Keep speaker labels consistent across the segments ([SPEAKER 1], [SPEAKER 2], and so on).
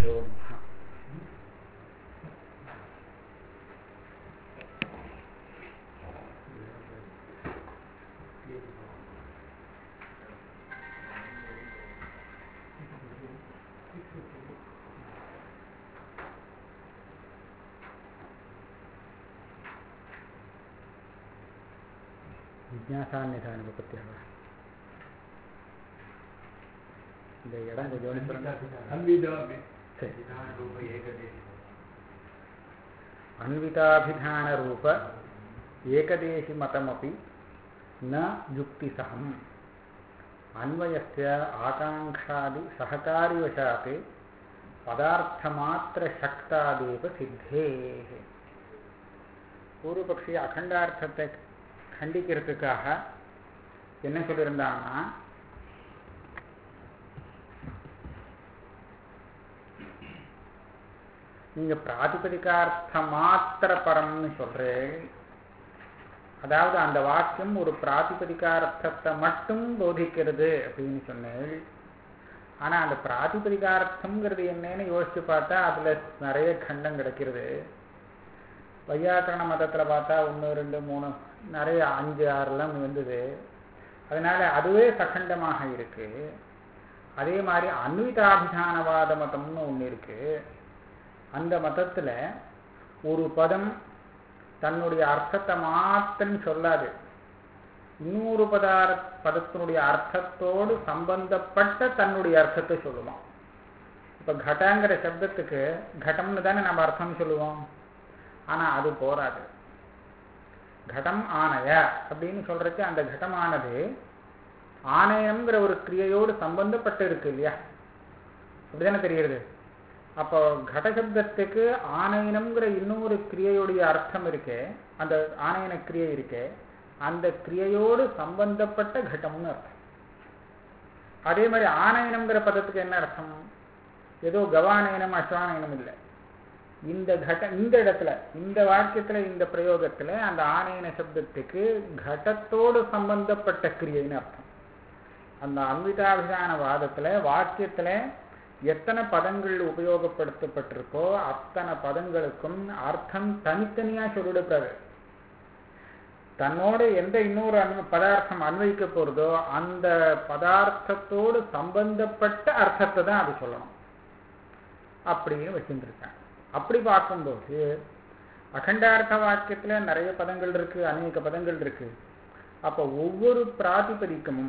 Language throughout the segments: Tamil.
[SPEAKER 1] श्रीगुरुभ्यो नमः விஜயாசான்யதான பற்றியாக இந்த இடம் கொஞ்சம் சொல்லுங்க சரி अन्विताभिधानरूप एकदेशिमतमपि न युक्तिसहम् अन्वयस्य आकाङ्क्षादिसहकारिवशात् பதார்த்தமாத்திரசக்தாதேவ சித்தேः பூர்வபக்ஷி அகண்டார்த்தத்தை கண்டிக்கிறதுக்காக என்ன சொல்லியிருந்தாங்கன்னா நீங்க பிராதிபதிகார்த்த மாத்திர பரம்னு சொல்றேன் அதாவது அந்த வாக்கியம் ஒரு பிராதிபதிகார்த்தத்தை மட்டும் போதிக்கிறது அப்படின்னு சொன்னேன் ஆனா அந்த பிராதிபதிகார்த்தம்ங்கிறது என்னன்னு யோசிச்சு பார்த்தா அதுல நிறைய கண்டம் கிடைக்கிறது வையாக்கரண மதத்துல பார்த்தா ஒன்று ரெண்டு மூணு நிறைய அஞ்சு ஆறுலாம் வந்தது அதனால அதுவே சகண்டமாக இருக்கு அதே மாதிரி அன்விதாபிதானவாத மதம்னு ஒன்று இருக்கு அந்த மதத்துல ஒரு பதம் தன்னுடைய அர்த்தத்தை மாத்திரம் சொல்லாது இன்னொரு பதார பதத்தினுடைய அர்த்தத்தோடு சம்பந்தப்பட்ட தன்னுடைய அர்த்தத்தை சொல்லுவோம் இப்ப கடங்கிற சப்தத்துக்கு கடம்னு தானே நம்ம அர்த்தம் சொல்லுவோம் ஆனா அது போராது கடம் ஆணைய அப்படின்னு சொல்றதுக்கு அந்த கடமானது ஆணையம்ங்கிற ஒரு கிரியையோடு சம்பந்தப்பட்டு இருக்கு இல்லையா அப்படிதானே தெரிகிறது அப்போ கடசப்தத்துக்கு ஆணையனம்ங்கிற இன்னொரு கிரியையுடைய அர்த்தம் இருக்கே அந்த ஆணையன கிரியை இருக்கே அந்த கிரியையோடு சம்பந்தப்பட்ட கடம்னு அர்த்தம் அதே மாதிரி ஆணையனம்ங்கிற பதத்துக்கு என்ன அர்த்தம் ஏதோ கவானயனம் அஸ்வானயனம் இல்லை இந்த கட இந்த இடத்துல இந்த வாக்கியத்துல இந்த பிரயோகத்துல அந்த ஆணையன சப்தத்துக்கு கடத்தோடு சம்பந்தப்பட்ட கிரியைன்னு அர்த்தம் அந்த அன்விதாபிதான வாதத்துல வாக்கியத்துல எத்தனை பதங்கள் உபயோகப்படுத்தப்பட்டிருக்கோ அத்தனை பதங்களுக்கும் அர்த்தம் தனித்தனியா சொல்லிடக்கூடாது தன்னோடு எந்த இன்னொரு அன்வ பதார்த்தம் அன்வைக்க போறதோ அந்த பதார்த்தத்தோடு சம்பந்தப்பட்ட அர்த்தத்தை தான் அது சொல்லணும் அப்படின்னு வச்சுருக்காங்க அப்படி பார்க்கும்போது அகண்டார்த்த வாக்கியத்துல நிறைய பதங்கள் இருக்கு அநேக பதங்கள் இருக்கு அப்ப ஒவ்வொரு பிராதிபதிக்கமும்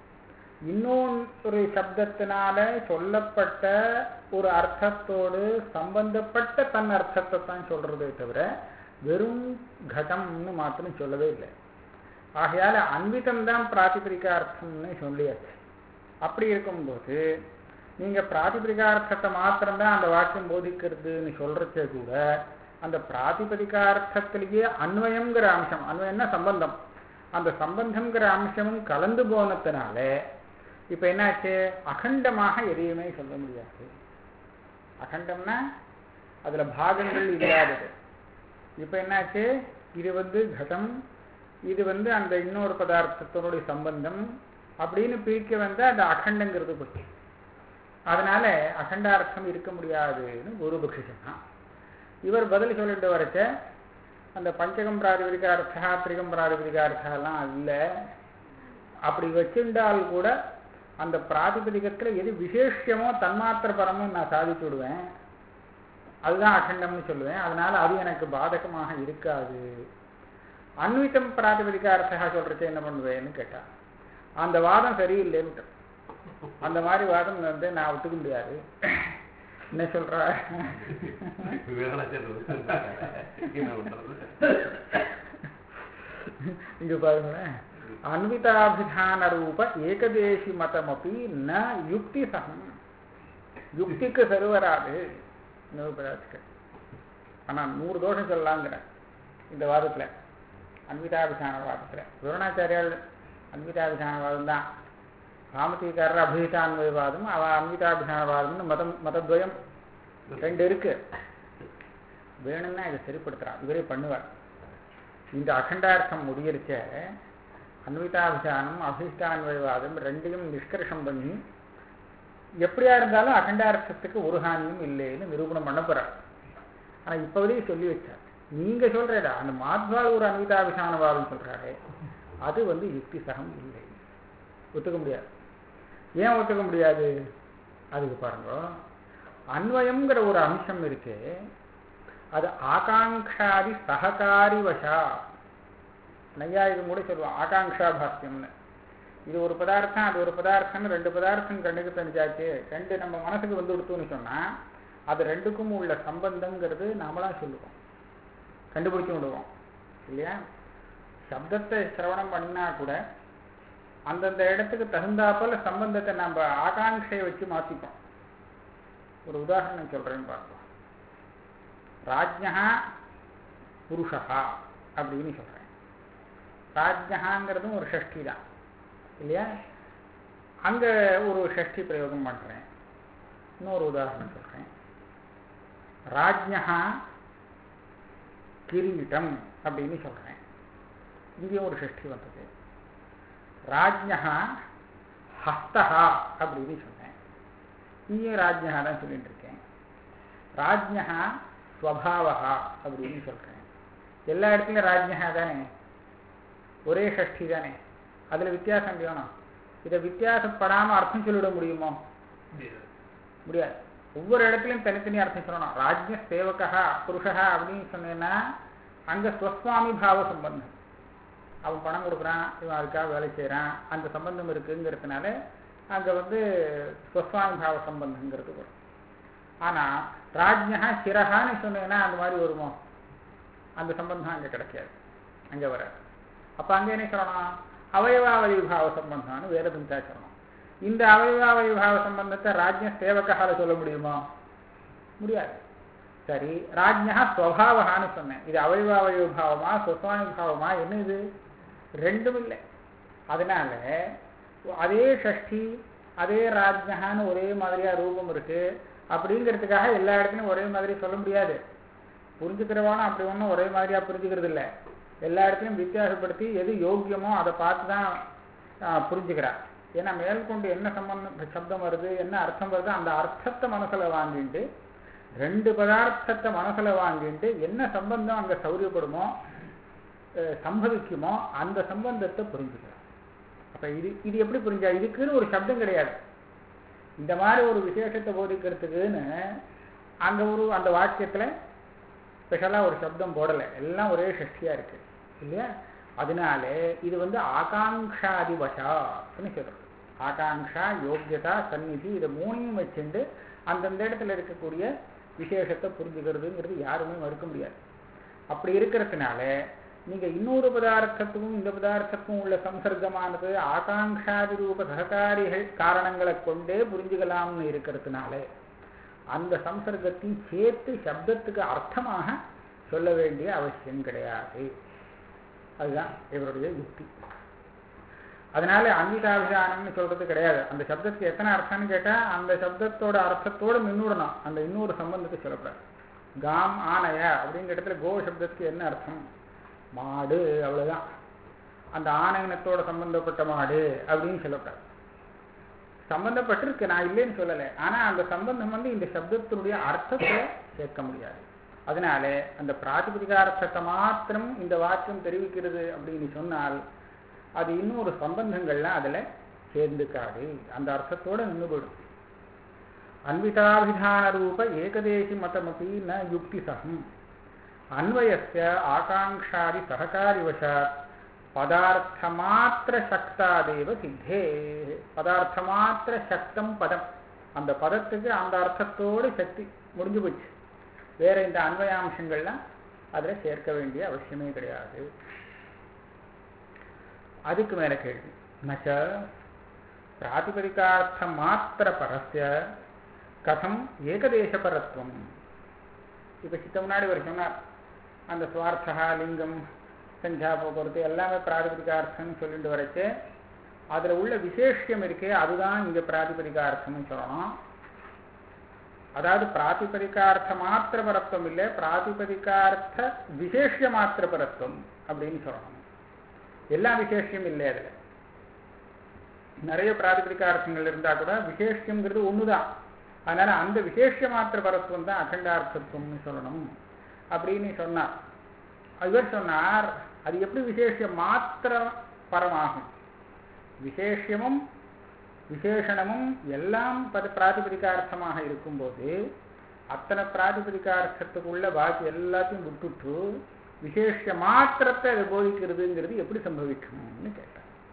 [SPEAKER 1] இன்னொரு சப்தத்தினால சொல்லப்பட்ட ஒரு அர்த்தத்தோடு சம்பந்தப்பட்ட தன் அர்த்தத்தை தான் சொல்றதே தவிர வெறும் கடம்னு மாத்திரம் சொல்லவே இல்லை ஆகையால அன்பிதம் தான் பிராதிபதிகார்த்தம்னு சொல்லியாச்சு அப்படி இருக்கும்போது நீங்க பிராதிபதிகார்த்தத்தை மாத்திரம்தான் அந்த வாக்கியம் போதிக்கிறதுன்னு சொல்றதே கூட அந்த பிராதிபதிகார்த்தத்திலேயே அன்வயம்ங்கிற அம்சம் அன்வயம்னா சம்பந்தம் அந்த சம்பந்தம்ங்கிற அம்சமும் கலந்து போனதுனால இப்ப என்னாச்சு அகண்டமாக எதையுமே சொல்ல முடியாது அகண்டம்னா அதுல பாகங்கள் இல்லாதது இப்ப என்னாச்சு இது வந்து கடம் இது வந்து அந்த இன்னொரு பதார்த்தத்தினுடைய சம்பந்தம் அப்படின்னு பிரிக்க வந்து அந்த அகண்டங்கிறது போச்சு அதனால அகண்டார்த்தம் இருக்க முடியாதுன்னு குருபக்ஷி சொன்னான் இவர் பதில் சொல்லிட்டு வரச்ச அந்த பஞ்சகம் பிராதிபதிகார்த்தா திரிகம் பிராதிபதிகார்த்தெல்லாம் இல்லை அப்படி வச்சிருந்தால் கூட அந்த பிராதிபதிகத்துல எது விசேஷமோ தன்மாத்திர பரமும் நான் சாதிச்சு விடுவேன் அதுதான் அகண்டம்னு சொல்லுவேன் அதனால அது எனக்கு பாதகமாக இருக்காது அன்விதம் பிராதிபதிகார்த்தா சொல்றது என்ன பண்ணுவேன்னு கேட்டா அந்த வாதம் சரியில்லைன்னு அந்த மாதிரி வாதம் வந்து நான் ஒத்துக்க முடியாது என்ன சொல்ற இங்க பாருங்களேன் அன்விதாபிதான ரூப ஏகதேசி மதம் அப்படி ந யுக்தி சகம் யுக்திக்கு சரி வராது நிரூபராஜுக்கு ஆனா நூறு தோஷம் சொல்லலாங்கிற இந்த வாதத்துல அன்விதாபிதான வாதத்துல விவரணாச்சாரியால் அன்விதாபிதானவாதம் தான் காமத்திகாரர் அபிஹிதான்வயவாதம் அவ அன்விதாபிதானவாதம்னு மதம் மதத்வயம் ரெண்டு இருக்கு வேணும்னா இதை சரிப்படுத்துறான் இவரே பண்ணுவார் இந்த அகண்டார்த்தம் முடியிருச்ச அன்விதாபிதானம் அபிஷ்டான்வயவாதம் ரெண்டையும் நிஷ்கர்ஷம் பண்ணி எப்படியா இருந்தாலும் அகண்டார்த்தத்துக்கு ஒரு ஹானியும் இல்லைன்னு நிரூபணம் பண்ண போறார் ஆனா இப்போதே சொல்லி வச்சார் நீங்க சொல்றடா அந்த மாத்வால் ஒரு அன்விதாபிஷானவாதம் சொல்றாரு அது வந்து யுக்தி சகம் இல்லை ஒத்துக்க முடியாது ஏன் ஒத்துக்க முடியாது அதுக்கு பாருங்க அன்வயம்ங்கிற ஒரு அம்சம் இருக்கு அது ஆகாங்காதி சககாரி வசா நையாயிகம் கூட சொல்லுவோம் ஆகாங்ஷா பாஸ்யம்னு இது ஒரு பதார்த்தம் அது ஒரு பதார்த்தம்னு ரெண்டு பதார்த்தம் கண்ணுக்கு தெரிஞ்சாச்சு ரெண்டு நம்ம மனசுக்கு வந்து கொடுத்தோன்னு சொன்னா அது ரெண்டுக்கும் உள்ள சம்பந்தங்கிறது நாமளா சொல்லுவோம் கண்டுபிடிச்சு விடுவோம் இல்லையா சப்தத்தை சிரவணம் பண்ணா கூட அந்தந்த இடத்துக்கு தகுந்தாப்போல சம்பந்தத்தை நம்ம ஆகாங்கையை வச்சு மாத்திப்போம் ஒரு உதாரணம் சொல்றேன்னு பார்ப்போம் ராஜ்யா புருஷா அப்படின்னு சொல்றேன் ராஜ்யகாங்கிறதும் ஒரு ஷஷ்டி தான் இல்லையா அங்க ஒரு ஷஷ்டி பிரயோகம் பண்றேன் இன்னொரு உதாரணம் சொல்றேன் ராஜ்யா கிரீட்டம் அப்படின்னு சொல்றேன் இங்கேயும் ஒரு ஷஷ்டி வந்தது ராஜ்யா ஹஸ்தஹா அப்படின்னு சொன்னேன் இங்கேயும் ராஜ்யா தான் சொல்லிட்டு இருக்கேன் ராஜ்யா ஸ்வபாவா அப்படின்னு சொல்றேன் எல்லா இடத்துலையும் ராஜ்யா தானே ஒரே ஷஷ்டி தானே அதுல வித்தியாசம் வேணும் இதை வித்தியாசப்படாம அர்த்தம் சொல்லிட முடியுமோ முடியாது ஒவ்வொரு இடத்துலையும் தனித்தனி அர்த்தம் சொல்லணும் ராஜ்ய சேவகா புருஷா அப்படின்னு சொன்னேன்னா அங்க ஸ்வஸ்வாமி பாவ சம்பந்தம் அவன் பணம் கொடுக்குறான் இவன் அதுக்காக வேலை செய்கிறான் அந்த சம்பந்தம் இருக்குங்கிறதுனால அங்கே வந்து ஸ்வஸ்வாமி பாவ சம்பந்தங்கிறது வரும் ஆனால் ராஜ்யா சிரகான்னு சொன்னீங்கன்னா அந்த மாதிரி வருமோ அந்த சம்பந்தம் அங்கே கிடைக்காது அங்கே வராது அப்போ அங்கே என்ன சொல்லணும் அவயவாவதி பாவ சம்பந்தம்னு வேதபந்தா சொல்லணும் இந்த அவயவாவதி பாவ சம்பந்தத்தை ராஜ்ய சேவக்கால சொல்ல முடியுமா முடியாது சரி ராஜ்யா ஸ்வபாவகான்னு சொன்னேன் இது அவயவாவய பாவமா ஸ்வஸ்வாமி பாவமா என்ன இது ரெண்டும் இல்லை அதனால அதே ஷஷ்டி அதே ராஜ்யகான்னு ஒரே மாதிரியா ரூபம் இருக்கு அப்படிங்கிறதுக்காக எல்லா இடத்துலையும் ஒரே மாதிரி சொல்ல முடியாது புரிஞ்சுக்கிறவானும் அப்படி ஒன்றும் ஒரே மாதிரியா புரிஞ்சுக்கிறது இல்லை எல்லா இடத்துலையும் வித்தியாசப்படுத்தி எது யோக்கியமோ அதை பார்த்து தான் புரிஞ்சுக்கிறா ஏன்னா மேற்கொண்டு என்ன சம்பந்தம் சப்தம் வருது என்ன அர்த்தம் வருது அந்த அர்த்தத்தை மனசுல வாங்கிட்டு ரெண்டு பதார்த்தத்தை மனசுல வாங்கிட்டு என்ன சம்பந்தம் அங்க சௌரியப்படுமோ சம்பவிக்குமோ அந்த சம்பந்தத்தை புரிஞ்சுக்கலாம் அப்ப இது இது எப்படி புரிஞ்சா இதுக்குன்னு ஒரு சப்தம் கிடையாது இந்த மாதிரி ஒரு விசேஷத்தை போதிக்கிறதுக்குன்னு அங்க ஒரு அந்த வாக்கியத்துல ஸ்பெஷலா ஒரு சப்தம் போடலை எல்லாம் ஒரே சஷ்டியா இருக்கு இல்லையா அதனால இது வந்து ஆகாங்ஷாதி வசான்னு சொல்றது ஆகாங்ஷா யோக்கியதா சந்நிதி இதை மூணையும் வச்சுட்டு அந்தந்த இடத்துல இருக்கக்கூடிய விசேஷத்தை புரிஞ்சுக்கிறதுங்கிறது யாருமே மறுக்க முடியாது அப்படி இருக்கிறதுனால நீங்க இன்னொரு பதார்த்தத்துக்கும் இந்த பதார்த்தத்துக்கும் உள்ள சம்சர்க்கமானது ஆகாங்ஷாதி ரூப சககாரிகள் காரணங்களை கொண்டே புரிஞ்சுக்கலாம்னு இருக்கிறதுனால அந்த சம்சர்க்கத்தையும் சேர்த்து சப்தத்துக்கு அர்த்தமாக சொல்ல வேண்டிய அவசியம் கிடையாது அதுதான் இவருடைய யுக்தி அதனால அன்விதாபிதானம்னு சொல்றது கிடையாது அந்த சப்தத்துக்கு எத்தனை அர்த்தம்னு கேட்டா அந்த சப்தத்தோட அர்த்தத்தோட மின்னுடணும் அந்த இன்னொரு சம்பந்தத்தை சொல்லக்கூடாது காம் ஆனைய அப்படிங்கிற இடத்துல கோ சப்தத்துக்கு என்ன அர்த்தம் மாடு அவ்வளவுதான் அந்த ஆணையனத்தோட சம்பந்தப்பட்ட மாடு அப்படின்னு சொல்லக்கூடாது சம்பந்தப்பட்டிருக்கு நான் இல்லைன்னு சொல்லலை ஆனா அந்த சம்பந்தம் வந்து இந்த சப்தத்தினுடைய அர்த்தத்தை சேர்க்க முடியாது அதனால அந்த பிராதிபதிகார்த்தத்தை மாத்திரம் இந்த வாக்கியம் தெரிவிக்கிறது அப்படின்னு சொன்னால் அது இன்னும் ஒரு சம்பந்தங்கள்லாம் அதுல சேர்ந்துக்காது அந்த அர்த்தத்தோட நின்று போயிடும் அன்விதாபிதான ரூப ஏகதேசி மதமபி ந யுக்தி சகம் அன்வயஸ்ய ஆகாங்ஷாதி சககாரிவசாத் பதார்த்தமாத்திர சக்தாதேவ சித்தே பதார்த்தமாத்திர சக்தம் பதம் அந்த பதத்துக்கு அந்த அர்த்தத்தோடு சக்தி முடிஞ்சு போச்சு வேற இந்த அன்வயாம்சங்கள்லாம் அதில் சேர்க்க வேண்டிய அவசியமே கிடையாது அதுக்கு மேல கேள்வி நச்ச பிராதிபதிகார்த்த மாத்திர பரஸ்ய கதம் ஏகதேசபரத்துவம் இப்ப சித்த முன்னாடி ஒரு சொன்னார் அந்த சுவார்த்தா லிங்கம் சஞ்சா போக்குவரத்து எல்லாமே பிராதிபதிகார்த்தம்னு சொல்லிட்டு வரைச்சு அதுல உள்ள விசேஷம் இருக்கே அதுதான் இங்க பிராதிபதிகார்த்தம்னு சொல்லணும் அதாவது பிராதிபதிகார்த்த மாத்திர பரத்துவம் இல்லை பிராதிபதிகார்த்த விசேஷ மாத்திர பரத்துவம் அப்படின்னு சொல்லணும் எல்லா விசேஷம் இல்லை அதுல நிறைய பிராதிபதிக அர்த்தங்கள் இருந்தா கூட விசேஷங்கிறது ஒண்ணுதான் அதனால அந்த விசேஷ மாத்திர பரத்துவம் தான் அகண்டார்த்தத்துவம்னு சொல்லணும் அப்படின்னு சொன்னார் இவர் சொன்னார் அது எப்படி விசேஷ மாத்திர பரமாகும் விசேஷமும் விசேஷணமும் எல்லாம் பத பிராதிபதிகார்த்தமாக இருக்கும்போது அத்தனை பிராதிபதிகார்த்தத்துக்குள்ள பாக்கி எல்லாத்தையும் விட்டுட்டு விசேஷ மாத்திரத்தை அது போதிக்கிறதுங்கிறது எப்படி சம்பவிக்கும்னு கேட்டார்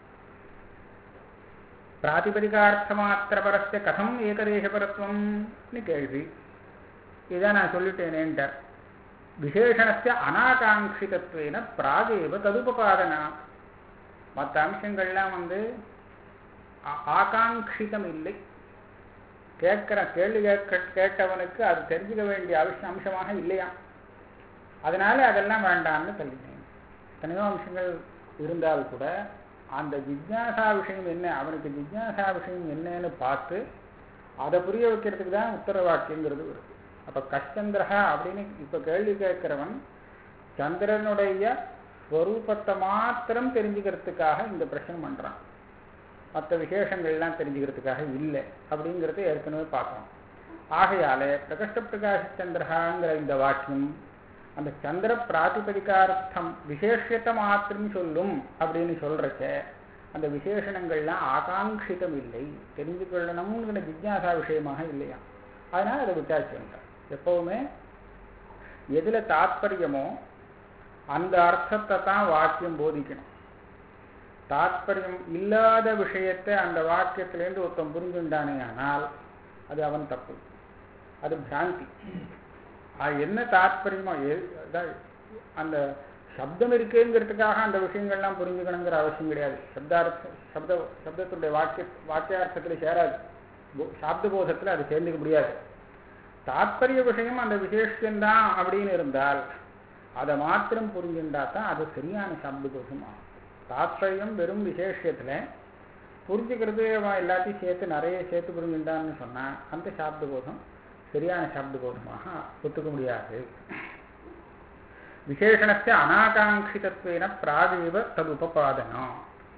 [SPEAKER 1] பிராதிபதிகார்த்த மாத்திர பரஸ்ய கதம் ஏகதேசபரத்துவம்னு கேள்வி இதான் நான் சொல்லிட்டேனேன்ட்டார் விசேஷணஸ்ய அனாகாங்கிதத்துவேன பிராகேவ ததுபபாதனா மற்ற அம்சங்கள்லாம் வந்து ஆ- ஆகாங்கிதம் இல்லை கேட்கிற கேள்வி கேட்க கேட்டவனுக்கு அது தெரிஞ்சுக்க வேண்டிய அவசியம் அம்சமாக இல்லையா அதனால அதெல்லாம் வேண்டாம்னு தள்ளினேன் எத்தனையோ அம்சங்கள் இருந்தால் கூட அந்த ஜிக்ஞாசா விஷயம் என்ன அவனுக்கு ஜிக்ஞாசா விஷயம் என்னன்னு பார்த்து அதை புரிய வைக்கிறதுக்கு தான் உத்தர வாக்கியங்கிறது வருது அப்ப கஷ்டந்திரஹா அப்படின்னு இப்ப கேள்வி கேட்கிறவன் சந்திரனுடைய ஸ்வரூபத்தை மாத்திரம் தெரிஞ்சுக்கிறதுக்காக இந்த பிரச்சனை பண்றான் மற்ற விசேஷங்கள்லாம் தெரிஞ்சுக்கிறதுக்காக இல்லை அப்படிங்கிறத ஏற்கனவே பார்க்கணும் ஆகையாலே பிரகஷ்ட பிரகாஷ சந்திரஹாங்கிற இந்த வாக்கியம் அந்த சந்திர பிராதிபதிகார்த்தம் விசேஷத்தை மாத்திரம் சொல்லும் அப்படின்னு சொல்றச்ச அந்த விசேஷணங்கள்லாம் ஆகாங்கிதம் இல்லை தெரிந்து கொள்ளணுங்கிற ஜிக்ஞாசா விஷயமாக இல்லையா அதனால அதை விட்டாச்சு எப்பவுமே எதுல தாத்பரியமோ அந்த அர்த்தத்தை தான் வாக்கியம் போதிக்கணும் தாத்பரியம் இல்லாத விஷயத்தை அந்த வாக்கியத்திலேருந்து ஒருத்தன் புரிஞ்சுண்டானே ஆனால் அது அவன் தப்பு அது பிராந்தி அது என்ன தாத்பரியமோ எ- அதான் அந்த சப்தம் இருக்குங்கிறதுக்காக அந்த விஷயங்கள்லாம் புரிஞ்சுக்கணுங்கிற அவசியம் கிடையாது சப்தார்த்த சப்த சப்தத்துடைய வாக்கிய வாக்கியார்த்தத்தில் சேராது போ- சாப்த போதத்தில் அது சேர்ந்துக்க முடியாது தாத்பரிய விஷயம் அந்த விசேஷம்தான் அப்படின்னு இருந்தால் அதை மாத்திரம் புரிஞ்சுண்டா தான் அது சரியான சப்த கோஷம் ஆகும் தாத்பரியம் வெறும் விசேஷத்துல புரிஞ்சுக்கிறது அவன் எல்லாத்தையும் சேர்த்து நிறைய சேர்த்து புரிஞ்சுட்டான்னு சொன்னா அந்த சாப்த போதம் சரியான சாப்த போதமாக ஒத்துக்க முடியாது விசேஷணஸ்ய அனாகாங்கிதத்வேன பிராகேவ ததுபபாதனம்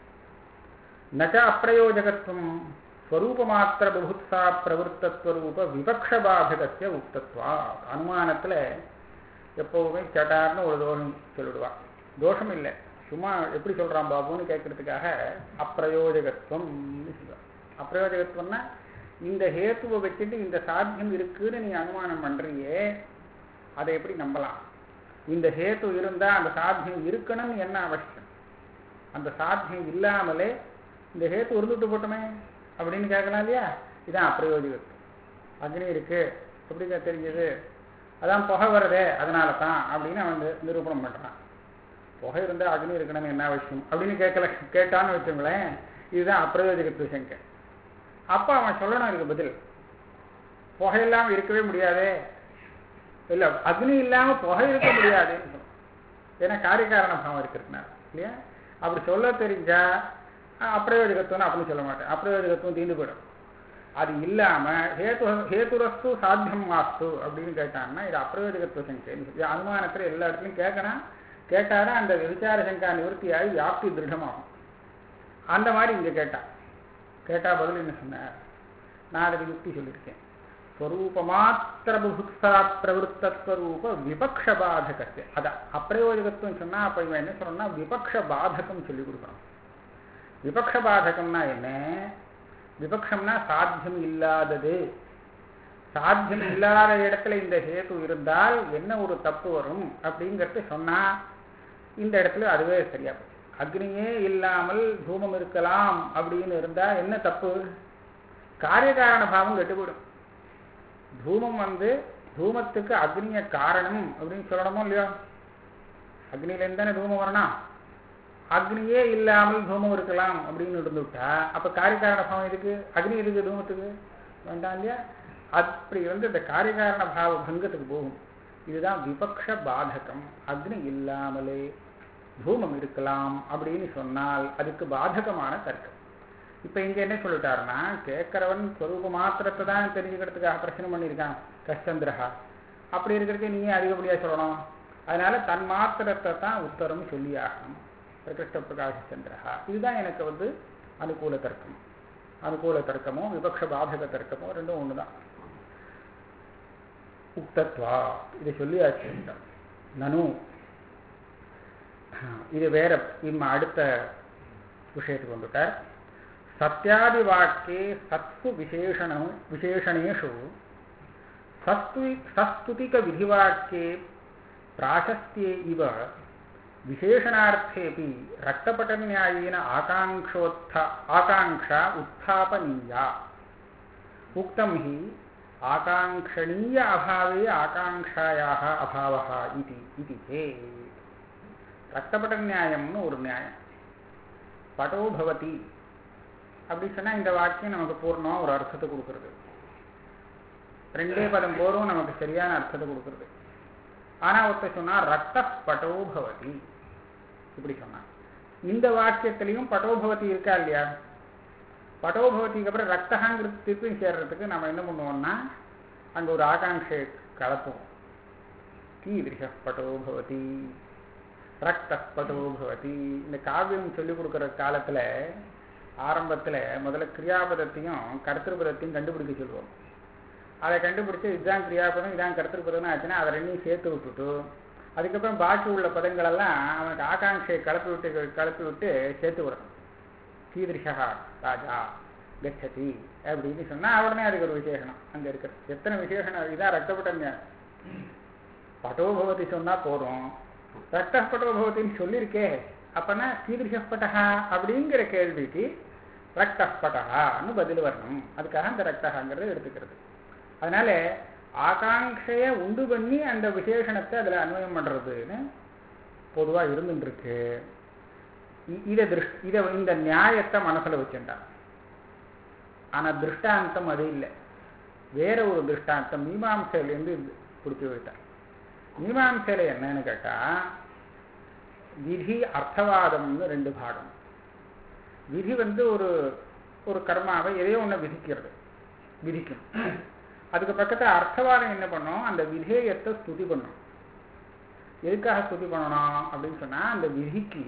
[SPEAKER 1] நச்ச அப்பிரயோஜகத்துவம் ஸ்வரூபமாத்திர புபுத்சா பிரவருத்தத்வரூப விபக்ஷபாதகத்திய உக்தத்வா அனுமானத்துல எப்பவுமே சட்டார்னு ஒரு தோஷம் சொல்லிடுவா தோஷம் இல்லை சும்மா எப்படி சொல்றான் பாபுன்னு கேட்கறதுக்காக அப்பிரயோஜகத்துவம்னு சொல்லுவான் அப்பிரயோஜகத்துவம்னா இந்த ஹேத்துவை வச்சுட்டு இந்த சாத்தியம் இருக்குன்னு நீ அனுமானம் பண்றியே அதை எப்படி நம்பலாம் இந்த ஹேத்து இருந்தா அந்த சாத்தியம் இருக்கணும்னு என்ன அவசியம் அந்த சாத்தியம் இல்லாமலே இந்த ஹேத்து இருந்துட்டு போட்டோமே அப்படின்னு கேட்கலாம் இல்லையா இதான் அப்பிரயோஜகத்துவம் அக்னி இருக்கு எப்படி தெரிஞ்சது அதான் புகை வருதே அதனால தான் அப்படின்னு அவன் நிரு- நிரூபணம் பண்றான் புகை இருந்தால் அக்னி இருக்கணும்னு என்ன அவசியம் அப்படின்னு கேட்கல கேட்டான்னு வச்சுங்களேன் இதுதான் அப்பிரயோஜகத்துவ சங்கை அப்ப அவன் சொல்லணும் இதுக்கு பதில் புகை இல்லாம இருக்கவே முடியாதே இல்ல அக்னி இல்லாம புகை இருக்க முடியாதுன்னு சொல்லணும் ஏன்னா காரியகாரண பாவம் இருக்கிறதுனால இல்லையா அப்படி சொல்ல தெரிஞ்சா அஹ், அப்பிரயோஜகத்துவம்னு அப்படின்னு சொல்ல மாட்டேன் அப்பிரயோஜகத்துவம் தீர்ந்து போயிடும் அது இல்லாம ஹேத்து ஹேத்துரஸ்து சாத்தியம் மாஸ்து அப்படின்னு கேட்டான்னா இது அப்பிரயோஜகத்துவ சங்கைன்னு சொல்லி அனுமானத்துல எல்லா இடத்துலையும் கேட்கணும் கேட்டாதான் அந்த விசார சங்கா நிவர்த்தியாகி வியாப்தி திருடமாகும் அந்த மாதிரி இங்க கேட்டான் கேட்டா பதில் என்ன சொன்னார் நான் அதுக்கு யுக்தி சொல்லியிருக்கேன் ஸ்வரூபமாத்திர புபுத்சா பிரவருத்தத்வரூப விபக்ஷ பாதகத்தை அதான் அப்பிரயோஜகத்துவம் சொன்னா அப்ப இவன் என்ன சொல்லணும்னா விபக்ஷ பாதகம் சொல்லி கொடுக்கணும் விபக்ஷ பாதகம்னா என்ன விபக்ஷம்னா சாத்தியம் இல்லாதது சாத்தியம் இல்லாத இடத்துல இந்த ஹேத்து இருந்தால் என்ன ஒரு தப்பு வரும் அப்படிங்கறது சொன்னா இந்த இடத்துல அதுவே சரியா போச்சு அக்னியே இல்லாமல் தூமம் இருக்கலாம் அப்படின்னு இருந்தா என்ன தப்பு காரியகாரண பாவம் கெட்டு போயிடும் தூமம் வந்து தூமத்துக்கு அக்னிய காரணம் அப்படின்னு சொல்லணுமோ இல்லையோ அக்னியிலேருந்து தானே தூமம் வரணும் அக்னியே இல்லாமல் தூமம் இருக்கலாம் அப்படின்னு இருந்துவிட்டா அப்ப காரியகாரண பாவம் எதுக்கு அக்னி இருக்கு தூமத்துக்கு வேண்டாம் இல்லையா அப்படி வந்து இந்த காரியகாரண பாவ பங்கத்துக்கு போகும் இதுதான் விபக்ஷ பாதகம் அக்னி இல்லாமலே தூமம் இருக்கலாம் அப்படின்னு சொன்னால் அதுக்கு பாதகமான தர்க்கம் இப்ப இங்க என்ன சொல்லிட்டாருன்னா கேட்கிறவன் ஸ்வரூப மாத்திரத்தை தான் தெரிஞ்சுக்கிறதுக்காக பிரச்சனை பண்ணியிருக்கான் கஷ்டந்திரஹா அப்படி இருக்கிறதுக்கு நீங்க அதிகப்படியா சொல்லணும் அதனால தன் மாத்திரத்தை தான் உத்தரம் சொல்லியாகணும் பிரகிருஷ்ட பிரகாஷ சந்திரஹா இதுதான் எனக்கு வந்து அனுகூல தர்க்கம் அனுகூல தர்க்கமோ விபக்ஷ பாதக தர்க்கமோ ரெண்டும் ஒன்று தான் உக்தத்வா இதை சொல்லியாச்சு நனு இது வேற இம்ம அடுத்த விஷயத்துக்கு வந்துட்டார் சத்யாதி வாக்கியே சத்சு விசேஷணம் விசேஷணேஷு சஸ்து சஸ்துதிக விதிவாக்கியே प्राशस्त्ये इव विशेषणार्थेऽपि रक्तपटन्यायेन आकाङ्क्षोत्थ आकाङ्क्षा उत्थापनीया उक्तं हि आकाङ्क्षणीय अभावे आकाङ्क्षायाः अभावः इति इति चेत् ரக்தபட்டநியாயம்னு ஒரு நியாயம் பட்டோ பவதி அப்படி சொன்னால் இந்த வாக்கியம் நமக்கு பூர்ணமாக ஒரு அர்த்தத்தை கொடுக்குறது ரெண்டே பதம் போதும் நமக்கு சரியான அர்த்தத்தை கொடுக்குறது ஆனா ஒருத்தர் சொன்னா ரத்த பட்டோபவதி இப்படி சொன்னான் இந்த வாக்கியத்திலையும் பட்டோபவதி இருக்கா இல்லையா பட்டோபவதிக்கு அப்புறம் ரத்தகாங்கிறது திருப்பி சேர்றதுக்கு நம்ம என்ன பண்ணுவோம்னா அங்க ஒரு ஆகாங்ஷை கலப்போம் கீதிருஷ பட்டோபவதி ரத்த பட்டோபவதி இந்த காவியம் சொல்லிக் கொடுக்குற காலத்துல ஆரம்பத்துல முதல்ல கிரியாபதத்தையும் கர்த்திருபதத்தையும் கண்டுபிடிக்க சொல்லுவோம் அதை கண்டுபிடிச்சு இதுதான் கிரியாபதம் இதான் கருத்துப்பதம் ஆச்சுன்னா அதை ரெண்டையும் சேர்த்து விட்டுட்டு அதுக்கப்புறம் பாக்கி உள்ள பதங்களெல்லாம் அவனுக்கு ஆகாங்கையை கலப்பி விட்டு கலப்பி விட்டு சேர்த்து விடணும் கீதிருஷா ராஜா கச்சதி அப்படின்னு சொன்னா உடனே அதுக்கு ஒரு விசேஷனம் அங்க இருக்கிற எத்தனை விசேஷனம் இதான் ரத்தப்பட்ட பட்டோபவதி சொன்னா போதும் ரத்த பட்டோபவத்தின்னு சொல்லியிருக்கே அப்பனா கீதிருஷப்பட்டகா அப்படிங்கிற கேள்விக்கு ரக்தப்பட்டகான்னு பதில் வரணும் அதுக்காக அந்த ரக்தகாங்கிறத எடுத்துக்கிறது அதனால ஆகாங்கைய உண்டு பண்ணி அந்த விசேஷணத்தை அதுல அன்வயம் பண்றதுன்னு பொதுவா இருந்துருக்கு இதை திருஷ் இதை இந்த நியாயத்தை மனசுல வச்சுட்டான் ஆனா திருஷ்டாந்தம் அது இல்லை வேற ஒரு திருஷ்டாந்தம் மீமாம்சையிலேருந்து பிடிச்சி வைத்தான் மீமாம்சையில என்னன்னு கேட்டா விதி அர்த்தவாதம்னு ரெண்டு பாகம் விதி வந்து ஒரு ஒரு கர்மாவை எதையோ ஒன்று விதிக்கிறது விதிக்கும் அதுக்கு பக்கத்தில் அர்த்தவாதம் என்ன பண்ணும் அந்த விதேயத்தை ஸ்துதி பண்ணும் எதுக்காக ஸ்துதி பண்ணணும் அப்படின்னு சொன்னா அந்த விதிக்கு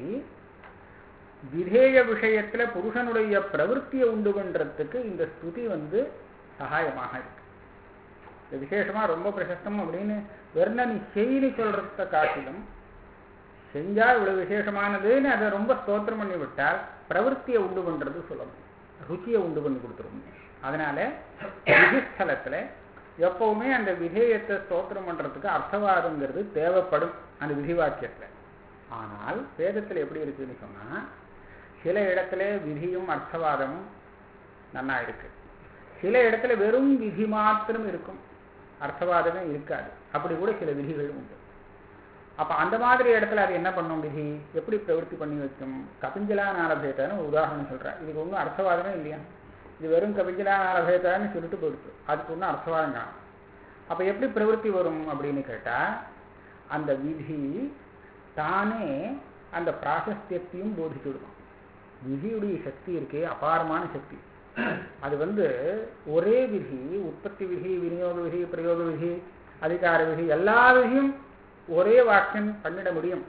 [SPEAKER 1] விதேய விஷயத்துல புருஷனுடைய பிரவருத்தியை உண்டு பண்றதுக்கு இந்த ஸ்துதி வந்து சகாயமாக இருக்கு இது விசேஷமா ரொம்ப பிரசஸ்தம் அப்படின்னு வெறும் நீ செய்தி சொல்றத காட்டிலும் செஞ்சா இவ்வளவு விசேஷமானதுன்னு அதை ரொம்ப ஸ்தோத்திரம் பண்ணி விட்டால் பிரவருத்தியை உண்டு பண்றது சொல்லணும் ருச்சியை உண்டு பண்ணி கொடுத்துரும் அதனால விதிஸ்தலத்துல எப்பவுமே அந்த விதேயத்தை ஸ்தோத்திரம் பண்றதுக்கு அர்த்தவாதங்கிறது தேவைப்படும் அந்த விதி வாக்கியத்துல ஆனால் வேதத்துல எப்படி இருக்குன்னு சொன்னா சில இடத்துல விதியும் அர்த்தவாதமும் நன்னா இருக்கு சில இடத்துல வெறும் விதி மாத்திரம் இருக்கும் அர்த்தவாதமே இருக்காது அப்படி கூட சில விதிகள் உண்டு அப்ப அந்த மாதிரி இடத்துல அது என்ன பண்ணும் விதி எப்படி பிரவருத்தி பண்ணி வைக்கும் கபிஞ்சலா நாரபேதான்னு ஒரு உதாரணம் சொல்றேன் இதுக்கு ஒன்றும் அர்த்தவாதமே இல்லையா இது வெறும் கபிஞ்சலா நாரபேதான்னு சொல்லிட்டு போயிடுச்சு அதுக்கு ஒன்றும் அர்த்தவாதம் காணும் அப்ப எப்படி பிரவருத்தி வரும் அப்படின்னு கேட்டா அந்த விதி தானே அந்த பிராசஸ்தியத்தையும் போதிச்சு விடுவோம் விதியுடைய சக்தி இருக்கே அபாரமான சக்தி அது வந்து ஒரே விதி உற்பத்தி விதி விநியோக விதி பிரயோக விதி அதிகார விதி எல்லா விதியும் ஒரே வாக்கியம் பண்ணிட முடியும்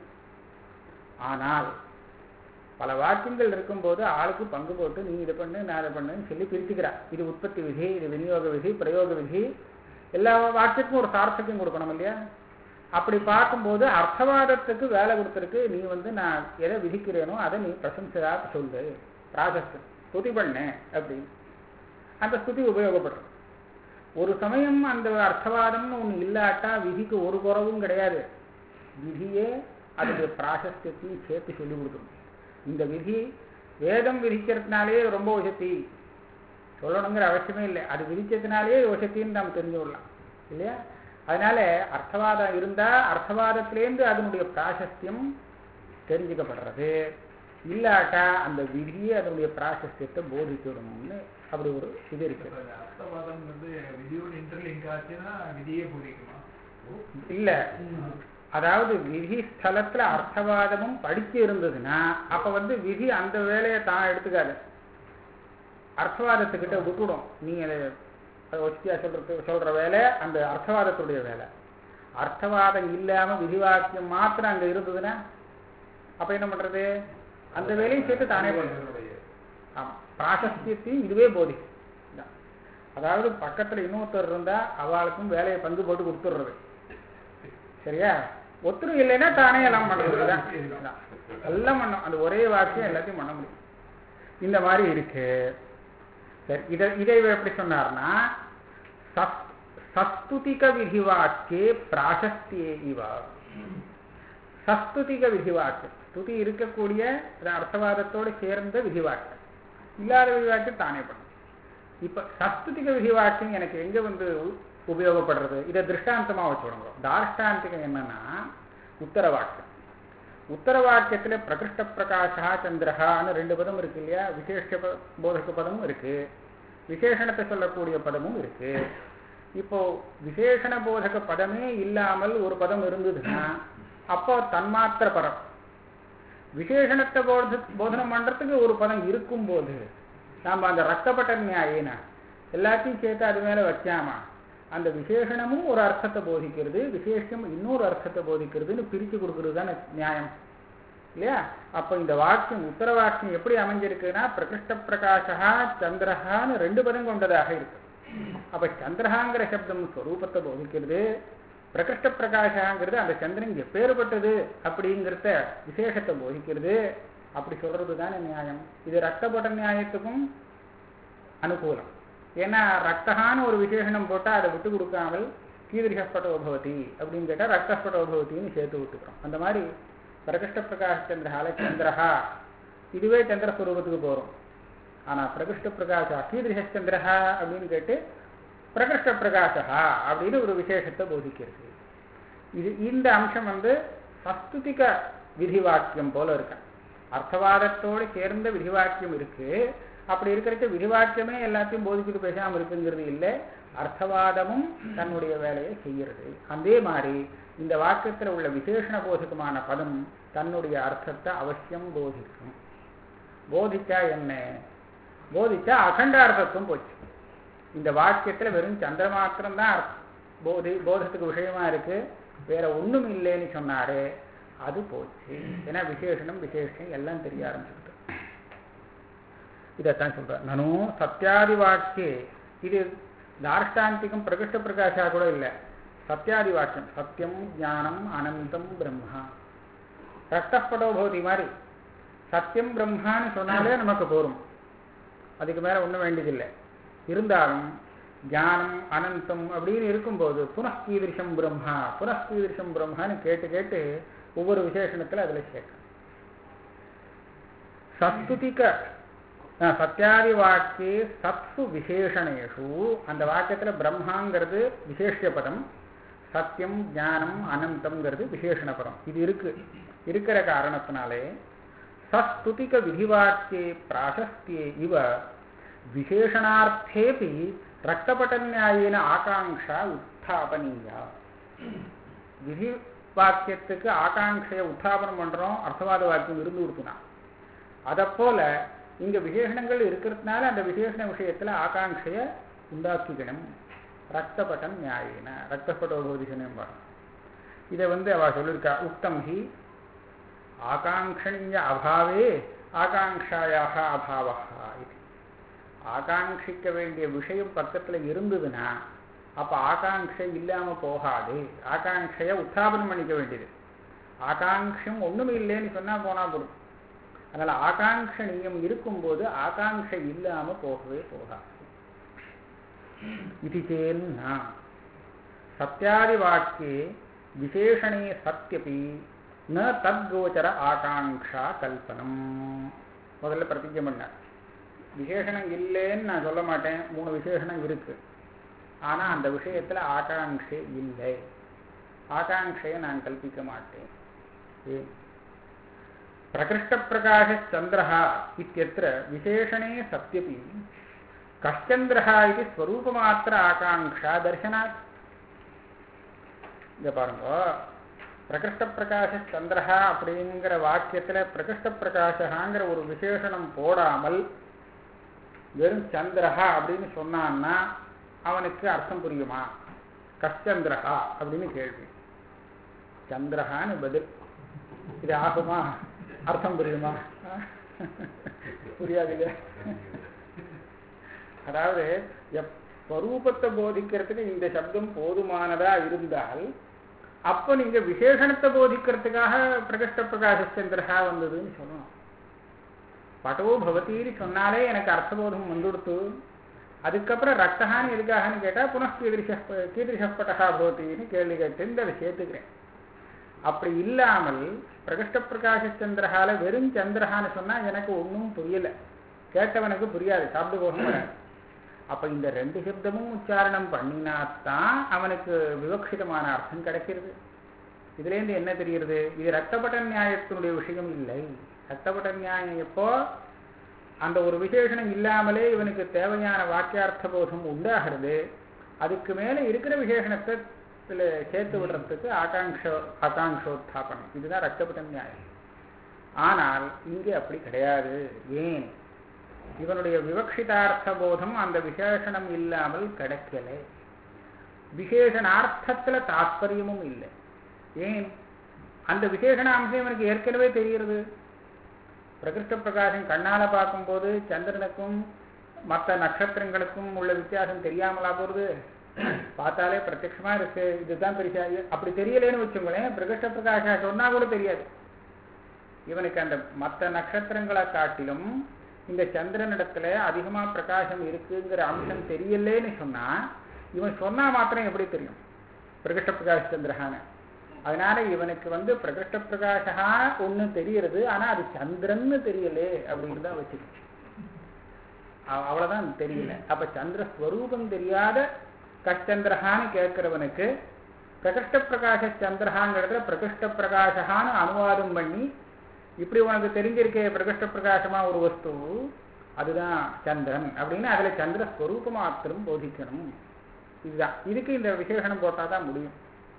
[SPEAKER 1] ஆனால் பல வாக்கியங்கள் இருக்கும்போது ஆளுக்கு பங்கு போட்டு நீ இதை பண்ணு நான் இதை பண்ணுன்னு சொல்லி பிரிச்சுக்கிறா இது உற்பத்தி விதி இது விநியோக விதி பிரயோக விதி எல்லா வாக்கியத்துக்கும் ஒரு சார்த்தத்தையும் கொடுக்கணும் இல்லையா அப்படி பார்க்கும்போது அர்த்தவாதத்துக்கு வேலை கொடுத்துருக்கு நீ வந்து நான் எதை விதிக்கிறேனோ அதை நீ பிரசம்சையாக சொல்லு ப்ராசஸ் ஸ்துதி பண்ணு அப்படின்னு அந்த ஸ்துதி உபயோகப்படுறது ஒரு சமயம் அந்த அர்த்தவாதம்னு ஒன்று இல்லாட்டா விதிக்கு ஒரு குறவும் கிடையாது விதியே அதுக்கு பிராசஸ்தியத்தையும் சேர்த்து சொல்லி கொடுக்கணும் இந்த விதி வேதம் விதிக்கிறதுனாலே ரொம்ப உசத்தி சொல்லணுங்கிற அவசியமே இல்லை அது விதிச்சதுனாலே உசத்தின்னு நம்ம தெரிஞ்சு விடலாம் இல்லையா அதனால அர்த்தவாதம் இருந்தா அர்த்தவாதத்திலேருந்து அதனுடைய பிராசஸ்தியம் தெரிஞ்சுக்கப்படுறது இல்லாட்டா அந்த விதியே அதனுடைய பிராசஸ்தியத்தை போதிச்சிடணும்னு அப்படி ஒரு இது இருக்கு
[SPEAKER 2] அர்த்தவாதம் வந்து விதியோட இன்டர்லிங்க் ஆச்சுன்னா விதியே போதிக்குமா
[SPEAKER 1] இல்ல அதாவது விதி ஸ்தலத்துல அர்த்தவாதமும் படிச்சு இருந்ததுன்னா அப்ப வந்து விதி அந்த வேலையை தான் எடுத்துக்காது அர்த்தவாதத்துக்கிட்ட விட்டுடும் நீ அதை ஒத்தியா சொல்றது சொல்ற வேலை அந்த அர்த்தவாதத்துடைய வேலை அர்த்தவாதம் இல்லாம விதிவாக்கியம் மாத்திரம் அங்க இருந்ததுன்னா அப்ப என்ன பண்றது அந்த வேலையும் சேர்த்து தானே பண்ணுறது ஆமா பிராசஸ்தியத்தையும் இதுவே போதிக்கும் இதான். அதாவது பக்கத்துல இன்னொருத்தர் இருந்தா அவளுக்கும் வேலையை பங்கு போட்டு கொடுத்துடுறது சரியா ஒத்துரும் இல்லைன்னா தானே எல்லாம் பண்றது தான். இதான். எல்லாம் பண்ணும் அந்த ஒரே வாக்கியம் எல்லாத்தையும் பண்ண முடியும் இந்த மாதிரி இருக்கு சரி இதை இதை இவர் எப்படி சொன்னார்னா சஸ்- சஸ்துதிக விதிவாக்கே பிராசஸ்தியே இவ சஸ்துதிக விதிவாக்கு ஸ்துதி இருக்கக்கூடிய அது அர்த்தவாதத்தோடு சேர்ந்த விதிவாக்கு இல்லாத விதிவாக்கு தானே பண்ணும் இப்ப சஸ்துதிக விதிவாக்கியம் எனக்கு எங்க வந்து உ- உபயோகப்படுறது இதை திருஷ்டாந்தமா வச்சுடுங்க தார்ஷ்டாந்திகம் என்னன்னா உத்தர வாக்கியம் உத்தர வாக்கியத்துல பிரகிருஷ்ட பிரகாஷா சந்திரஹான்னு ரெண்டு பதம் இருக்கு இல்லையா விசேஷ ப- போதக பதமும் இருக்கு விசேஷணத்தை சொல்லக்கூடிய பதமும் இருக்கு இப்போ விசேஷண போதக பதமே இல்லாமல் ஒரு பதம் இருந்ததுன்னா அப்போ தன்மாத்திர பரம் விசேஷணத்தை போத போதனம் பண்றதுக்கு ஒரு பதம் இருக்கும்போது நாம அந்த ரத்தப்பட்ட நியாயின எல்லாத்தையும் சேர்த்து அது மேல வைக்காம அந்த விசேஷணமும் ஒரு அர்த்தத்தை போதிக்கிறது விசேஷம் இன்னொரு அர்த்தத்தை போதிக்கிறதுன்னு பிரிச்சு கொடுக்கறது தானே நியாயம் இல்லையா அப்ப இந்த வாக்கியம் உத்தர வாக்கியம் எப்படி அமைஞ்சிருக்குன்னா பிரகிருஷ்ட பிரகாஷா சந்திரஹான்னு ரெண்டு பதம் கொண்டதாக இருக்கு அப்ப சந்திரஹாங்கிற சப்தம் ஸ்வரூபத்தை போதிக்கிறது பிரகிருஷ்ட பிரகாஷாங்கிறது அந்த சந்திரன் எப்பேறுபட்டது அப்படிங்கிறத விசேஷத்தை போதிக்கிறது அப்படி சொல்றது தானே நியாயம் இது ரத்தப்பட்ட நியாயத்துக்கும் அனுகூலம் ஏன்னா ரத்தகான்னு ஒரு விசேஷணம் போட்டா அதை விட்டு கொடுக்காமல் கீதிரிகஸ்பட்டோ பவதி அப்படின்னு கேட்டா ரத்தஸ்பட்டோ பவதின்னு சேர்த்து விட்டுக்கிறோம் அந்த மாதிரி பிரகிருஷ்ட பிரகாஷ சந்திரஹால சந்திரஹா இதுவே சந்திரஸ்வரூபத்துக்கு போறோம் ஆனா பிரகிருஷ்ட பிரகாஷா கீதிரிகச்சந்திரஹா அப்படின்னு கேட்டு பிரகிருஷ்ட பிரகாஷா அப்படின்னு ஒரு விசேஷத்தை போதிக்கிறது இது இந்த அம்சம் வந்து சஸ்துதிக விதிவாக்கியம் போல இருக்கு அர்த்தவாதத்தோடு சேர்ந்த விதிவாக்கியம் இருக்கு அப்படி இருக்கிறச்ச விதிவாக்கியமே எல்லாத்தையும் போதிச்சுட்டு பேசாம இருக்குங்கிறது இல்லை அர்த்தவாதமும் தன்னுடைய வேலையை செய்கிறது அதே மாதிரி இந்த வாக்கியத்துல உள்ள விசேஷண போதகமான பதம் தன்னுடைய அர்த்தத்தை அவசியம் போதிக்கும் போதிச்சா என்ன போதிச்சா அகண்டார்த்தத்துவம் போச்சு இந்த வாக்கியத்துல வெறும் சந்திர மாத்திரம் தான் போதி போதத்துக்கு விஷயமா இருக்கு வேற ஒண்ணும் இல்லைன்னு சொன்னாரு அது போச்சு ஏன்னா விசேஷனம் விசேஷம் எல்லாம் தெரிய ஆரம்பிச்சுக்கிட்டு இதைத்தான் சொல்றேன் நானும் சத்தியாதி வாக்கியே இது தார்ஷ்டாந்திகம் பிரகிருஷ்ட பிரகாஷா கூட இல்லை சத்தியாதி வாக்கியம் சத்தியம் ஞானம் அனந்தம் பிரம்மா ரத்தப்படோ போதி மாதிரி சத்தியம் பிரம்மான்னு சொன்னாலே நமக்கு போரும் அதுக்கு மேல ஒண்ணும் வேண்டியதில்லை இருந்தாலும் ஞானம் அனந்தம் அப்படின்னு இருக்கும்போது புனஸ்கீதிருஷம் பிரம்மா புனஸ்கீதிருஷம் பிரம்மான்னு கேட்டு கேட்டு ஒவ்வொரு விசேஷணத்துல அதுல சேர்க்கணும் சஸ்துதிக அஹ், சத்தியாதி வாக்கியே சத்சு விசேஷணேஷு அந்த வாக்கியத்துல பிரம்மாங்கிறது விசேஷ பதம் சத்தியம் ஞானம் அனந்தம்ங்கிறது விசேஷண பதம் இது இருக்கு இருக்கிற காரணத்தினாலே சஸ்துதிக விதிவாக்கியே பிராசஸ்தியே இவ விசேஷணார்த்தேபி ரக்தபட்டநியாயேன ஆகாங்ஷா உத்தாபனீயா விதி வாக்கியத்துக்கு ஆகாங்கையை உத்தாபனம் பண்றோம் அர்த்தவாத வாக்கியம் இருந்து கொடுத்துனா அதை போல இங்க விசேஷணங்கள் இருக்கிறதுனால அந்த விசேஷண விஷயத்துல ஆகாங்கையை உண்டாக்கிக்கணும் ரக்தபட்டம் நியாயின ரக்தபட்டோபோதிஷனம் பாருங்க இதை வந்து அவ சொல்லியிருக்கா உக்தம் ஹி ஆகாங்ஷணீய அபாவே ஆகாங்ஷாயாக அபாவா இது ஆகாங்கிக்க வேண்டிய விஷயம் பக்கத்துல இருந்ததுன்னா அப்ப ஆகாங்ஷை இல்லாம போகாது ஆகாங்கைய உத்தாபனம் பண்ணிக்க வேண்டியது ஆகாங்ஷம் ஒண்ணும் இல்லைன்னு சொன்னா போனா போதும் அதனால ஆகாங்ஷணீயம் இருக்கும்போது ஆகாங்ஷை இல்லாம போகவே போகாது இது சேன்னா சத்தியாதி வாக்கியே விசேஷணே சத்தியபி ந தத்கோச்சர ஆகாங்ஷா கல்பனம் முதல்ல பிரதிஜை பண்ணார் விசேஷணம் இல்லைன்னு நான் சொல்ல மாட்டேன் மூணு விசேஷணம் இருக்கு ஆனா அந்த விஷயத்துல ஆகாங்ஷை இல்லை ஆகாங்ஷையை நான் கல்பிக்க மாட்டேன் ஏன் பிரகிருஷ்ட பிரகாஷ சந்திரஹ இத்தியத்திர விசேஷணே சத்யபி கஷ்சந்திரஹ இது ஸ்வரூபமாத்திர ஆகாங்ஷா தர்சனாத் இங்க பாருங்க பிரகிருஷ்ட பிரகாஷ சந்திரஹா அப்படிங்கிற வாக்கியத்துல பிரகிருஷ்ட பிரகாஷகாங்கிற ஒரு விசேஷணம் போடாமல் வெறும் சந்திரஹா அப்படின்னு சொன்னான்னா அவனுக்கு அர்த்தம் புரியுமா கஷ்சந்திரஹா அப்படின்னு கேள்வி சந்திரஹான்னு பதில் இது ஆகுமா அர்த்தம் புரியுமா புரியாது இல்லையா அதாவது எப் ஸ்வரூபத்தை போதிக்கிறதுக்கு இந்த சப்தம் போதுமானதா இருந்தால் அப்போ நீங்க விசேஷணத்தை போதிக்கிறதுக்காக பிரகஷ்ட பிரகாச சந்திரகா வந்ததுன்னு சொல்லணும் பட்டவோ பவதீரி சொன்னாலே எனக்கு அர்த்தபோதம் வந்துடுத்து அதுக்கப்புறம் ரத்தகான்னு எதுக்காகன்னு கேட்டா புனః கீதிருஷ கீதிருஷப்பட்டகா பவத்தின்னு கேள்வி கேட்டு அதை சேர்த்துக்கிறேன் அப்படி இல்லாமல் பிரகஷ்ட பிரகாச சந்திரகால வெறும் சந்திரகான்னு சொன்னா எனக்கு ஒன்றும் புரியல கேட்டவனுக்கு புரியாது சாப்பிட்டு போக மாட்டாது அப்ப இந்த ரெண்டு சப்தமும் உச்சாரணம் பண்ணினாத்தான் அவனுக்கு விவக்ஷிதமான அர்த்தம் கிடைக்கிறது இதுலேருந்து என்ன தெரிகிறது இது ரத்தப்பட்ட நியாயத்தினுடைய விஷயம் இல்லை ரத்தப்பட்ட நியாயம் எப்போ அந்த ஒரு விசேஷனம் இல்லாமலே இவனுக்கு தேவையான வாக்கியார்த்த போதம் உண்டாகிறது அதுக்கு மேலே இருக்கிற விசேஷணத்தை இதில் சேர்த்து விடுறதுக்கு ஆகாங்ஷ ஆகாங்ஷோத்தாபனம் இதுதான் ரத்தப்பட்ட நியாயம் ஆனால் இங்கே அப்படி கிடையாது ஏன் இவனுடைய விவக்ஷிதார்த்த போதம் அந்த விசேஷணம் இல்லாமல் கிடைக்கல விசேஷணார்த்தத்துல தாத்பரியமும் இல்லை ஏன் அந்த விசேஷண அம்சம் இவனுக்கு ஏற்கனவே தெரிகிறது பிரகிருஷ்ட பிரகாசம் கண்ணால பார்க்கும்போது சந்திரனுக்கும் மற்ற நட்சத்திரங்களுக்கும் உள்ள வித்தியாசம் தெரியாமலா போறது பார்த்தாலே பிரத்யட்சமா இருக்கு இதுதான் பெருசா அப்படி தெரியலேன்னு வச்சுங்களேன் பிரகிருஷ்ட பிரகாச சொன்னா கூட தெரியாது இவனுக்கு அந்த மற்ற நட்சத்திரங்களை காட்டிலும் இந்த சந்திரனிடத்துல அதிகமா பிரகாசம் இருக்குங்கிற அம்சம் தெரியலேன்னு சொன்னா இவன் சொன்னா மாத்திரம் எப்படி தெரியும் பிரகிருஷ்ட பிரகாஷ் சந்திரஹான்னு அதனால இவனுக்கு வந்து பிரகிருஷ்ட பிரகாஷா ஒண்ணு தெரியறது ஆனா அது சந்திரன்னு தெரியலே அப்படின்னு தான் வச்சுக்கணும் அவ- அவ்வளவுதான் தெரியல அப்ப சந்திர ஸ்வரூபம் தெரியாத கச்சந்திரஹான்னு கேட்கிறவனுக்கு பிரகிருஷ்ட பிரகாச சந்திரஹாங்கிறதுல பிரகிருஷ்ட பிரகாஷான்னு அனுவாதம் பண்ணி இப்படி உனக்கு தெரிஞ்சிருக்கே பிரகிருஷ்ட பிரகாசமா ஒரு வஸ்து அதுதான் சந்திரன் அப்படின்னு அதுல சந்திர ஸ்வரூப மாத்திரம் போதிக்கணும் இதுதான் இதுக்கு இந்த விசேஷனம் போட்டாதான் முடியும்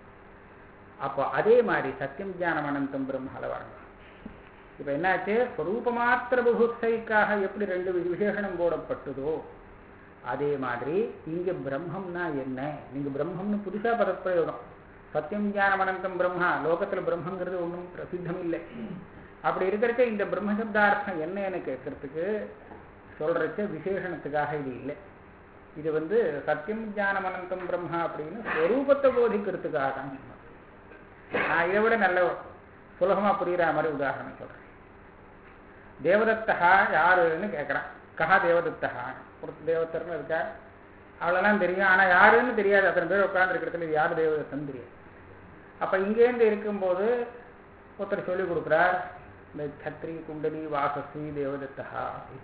[SPEAKER 1] அப்போ அதே மாதிரி சத்தியம் ஞானம் அனந்தம் பிரம்மல வரணும் இப்ப என்னாச்சு ஸ்வரூப மாத்திர புகுத்சைக்காக எப்படி ரெண்டு வி- விசேஷணம் போடப்பட்டதோ அதே மாதிரி இங்க பிரம்மம்னா என்ன நீங்க பிரம்மம்னு புதுசா பதப்பிரயோகம் சத்தியம் ஞானம் அனந்தம் பிரம்மா லோகத்துல பிரம்மங்கிறது ஒன்றும் பிரசித்தம் இல்லை அப்படி இருக்கிறச்ச இந்த பிரம்மசப்தார்த்தம் என்னன்னு கேட்கறதுக்கு சொல்றச்ச விசேஷணத்துக்காக இது இல்லை இது வந்து சத்தியம் ஞானம் அனந்தம் பிரம்மா அப்படின்னு ஸ்வரூபத்தை போதிக்கிறதுக்காக தான் சொன்னது நான் இதை விட நல்ல சுலபமா புரியுற மாதிரி உதாரணம் சொல்றேன் தேவதத்தகா யாருன்னு கேட்குறான் கஹா தேவதத்தகா ஒரு தேவதர்னு இருக்கா அவளெல்லாம் தெரியும் ஆனா யாருன்னு தெரியாது அத்தனை பேர் உட்கார்ந்து இது யார் தேவதத்தன் தெரியாது அப்ப இங்கேருந்து இருக்கும்போது ஒருத்தர் சொல்லி கொடுக்குறார் இந்த சத்ரி குண்டலி வாசஸ்வி தேவதத்தகா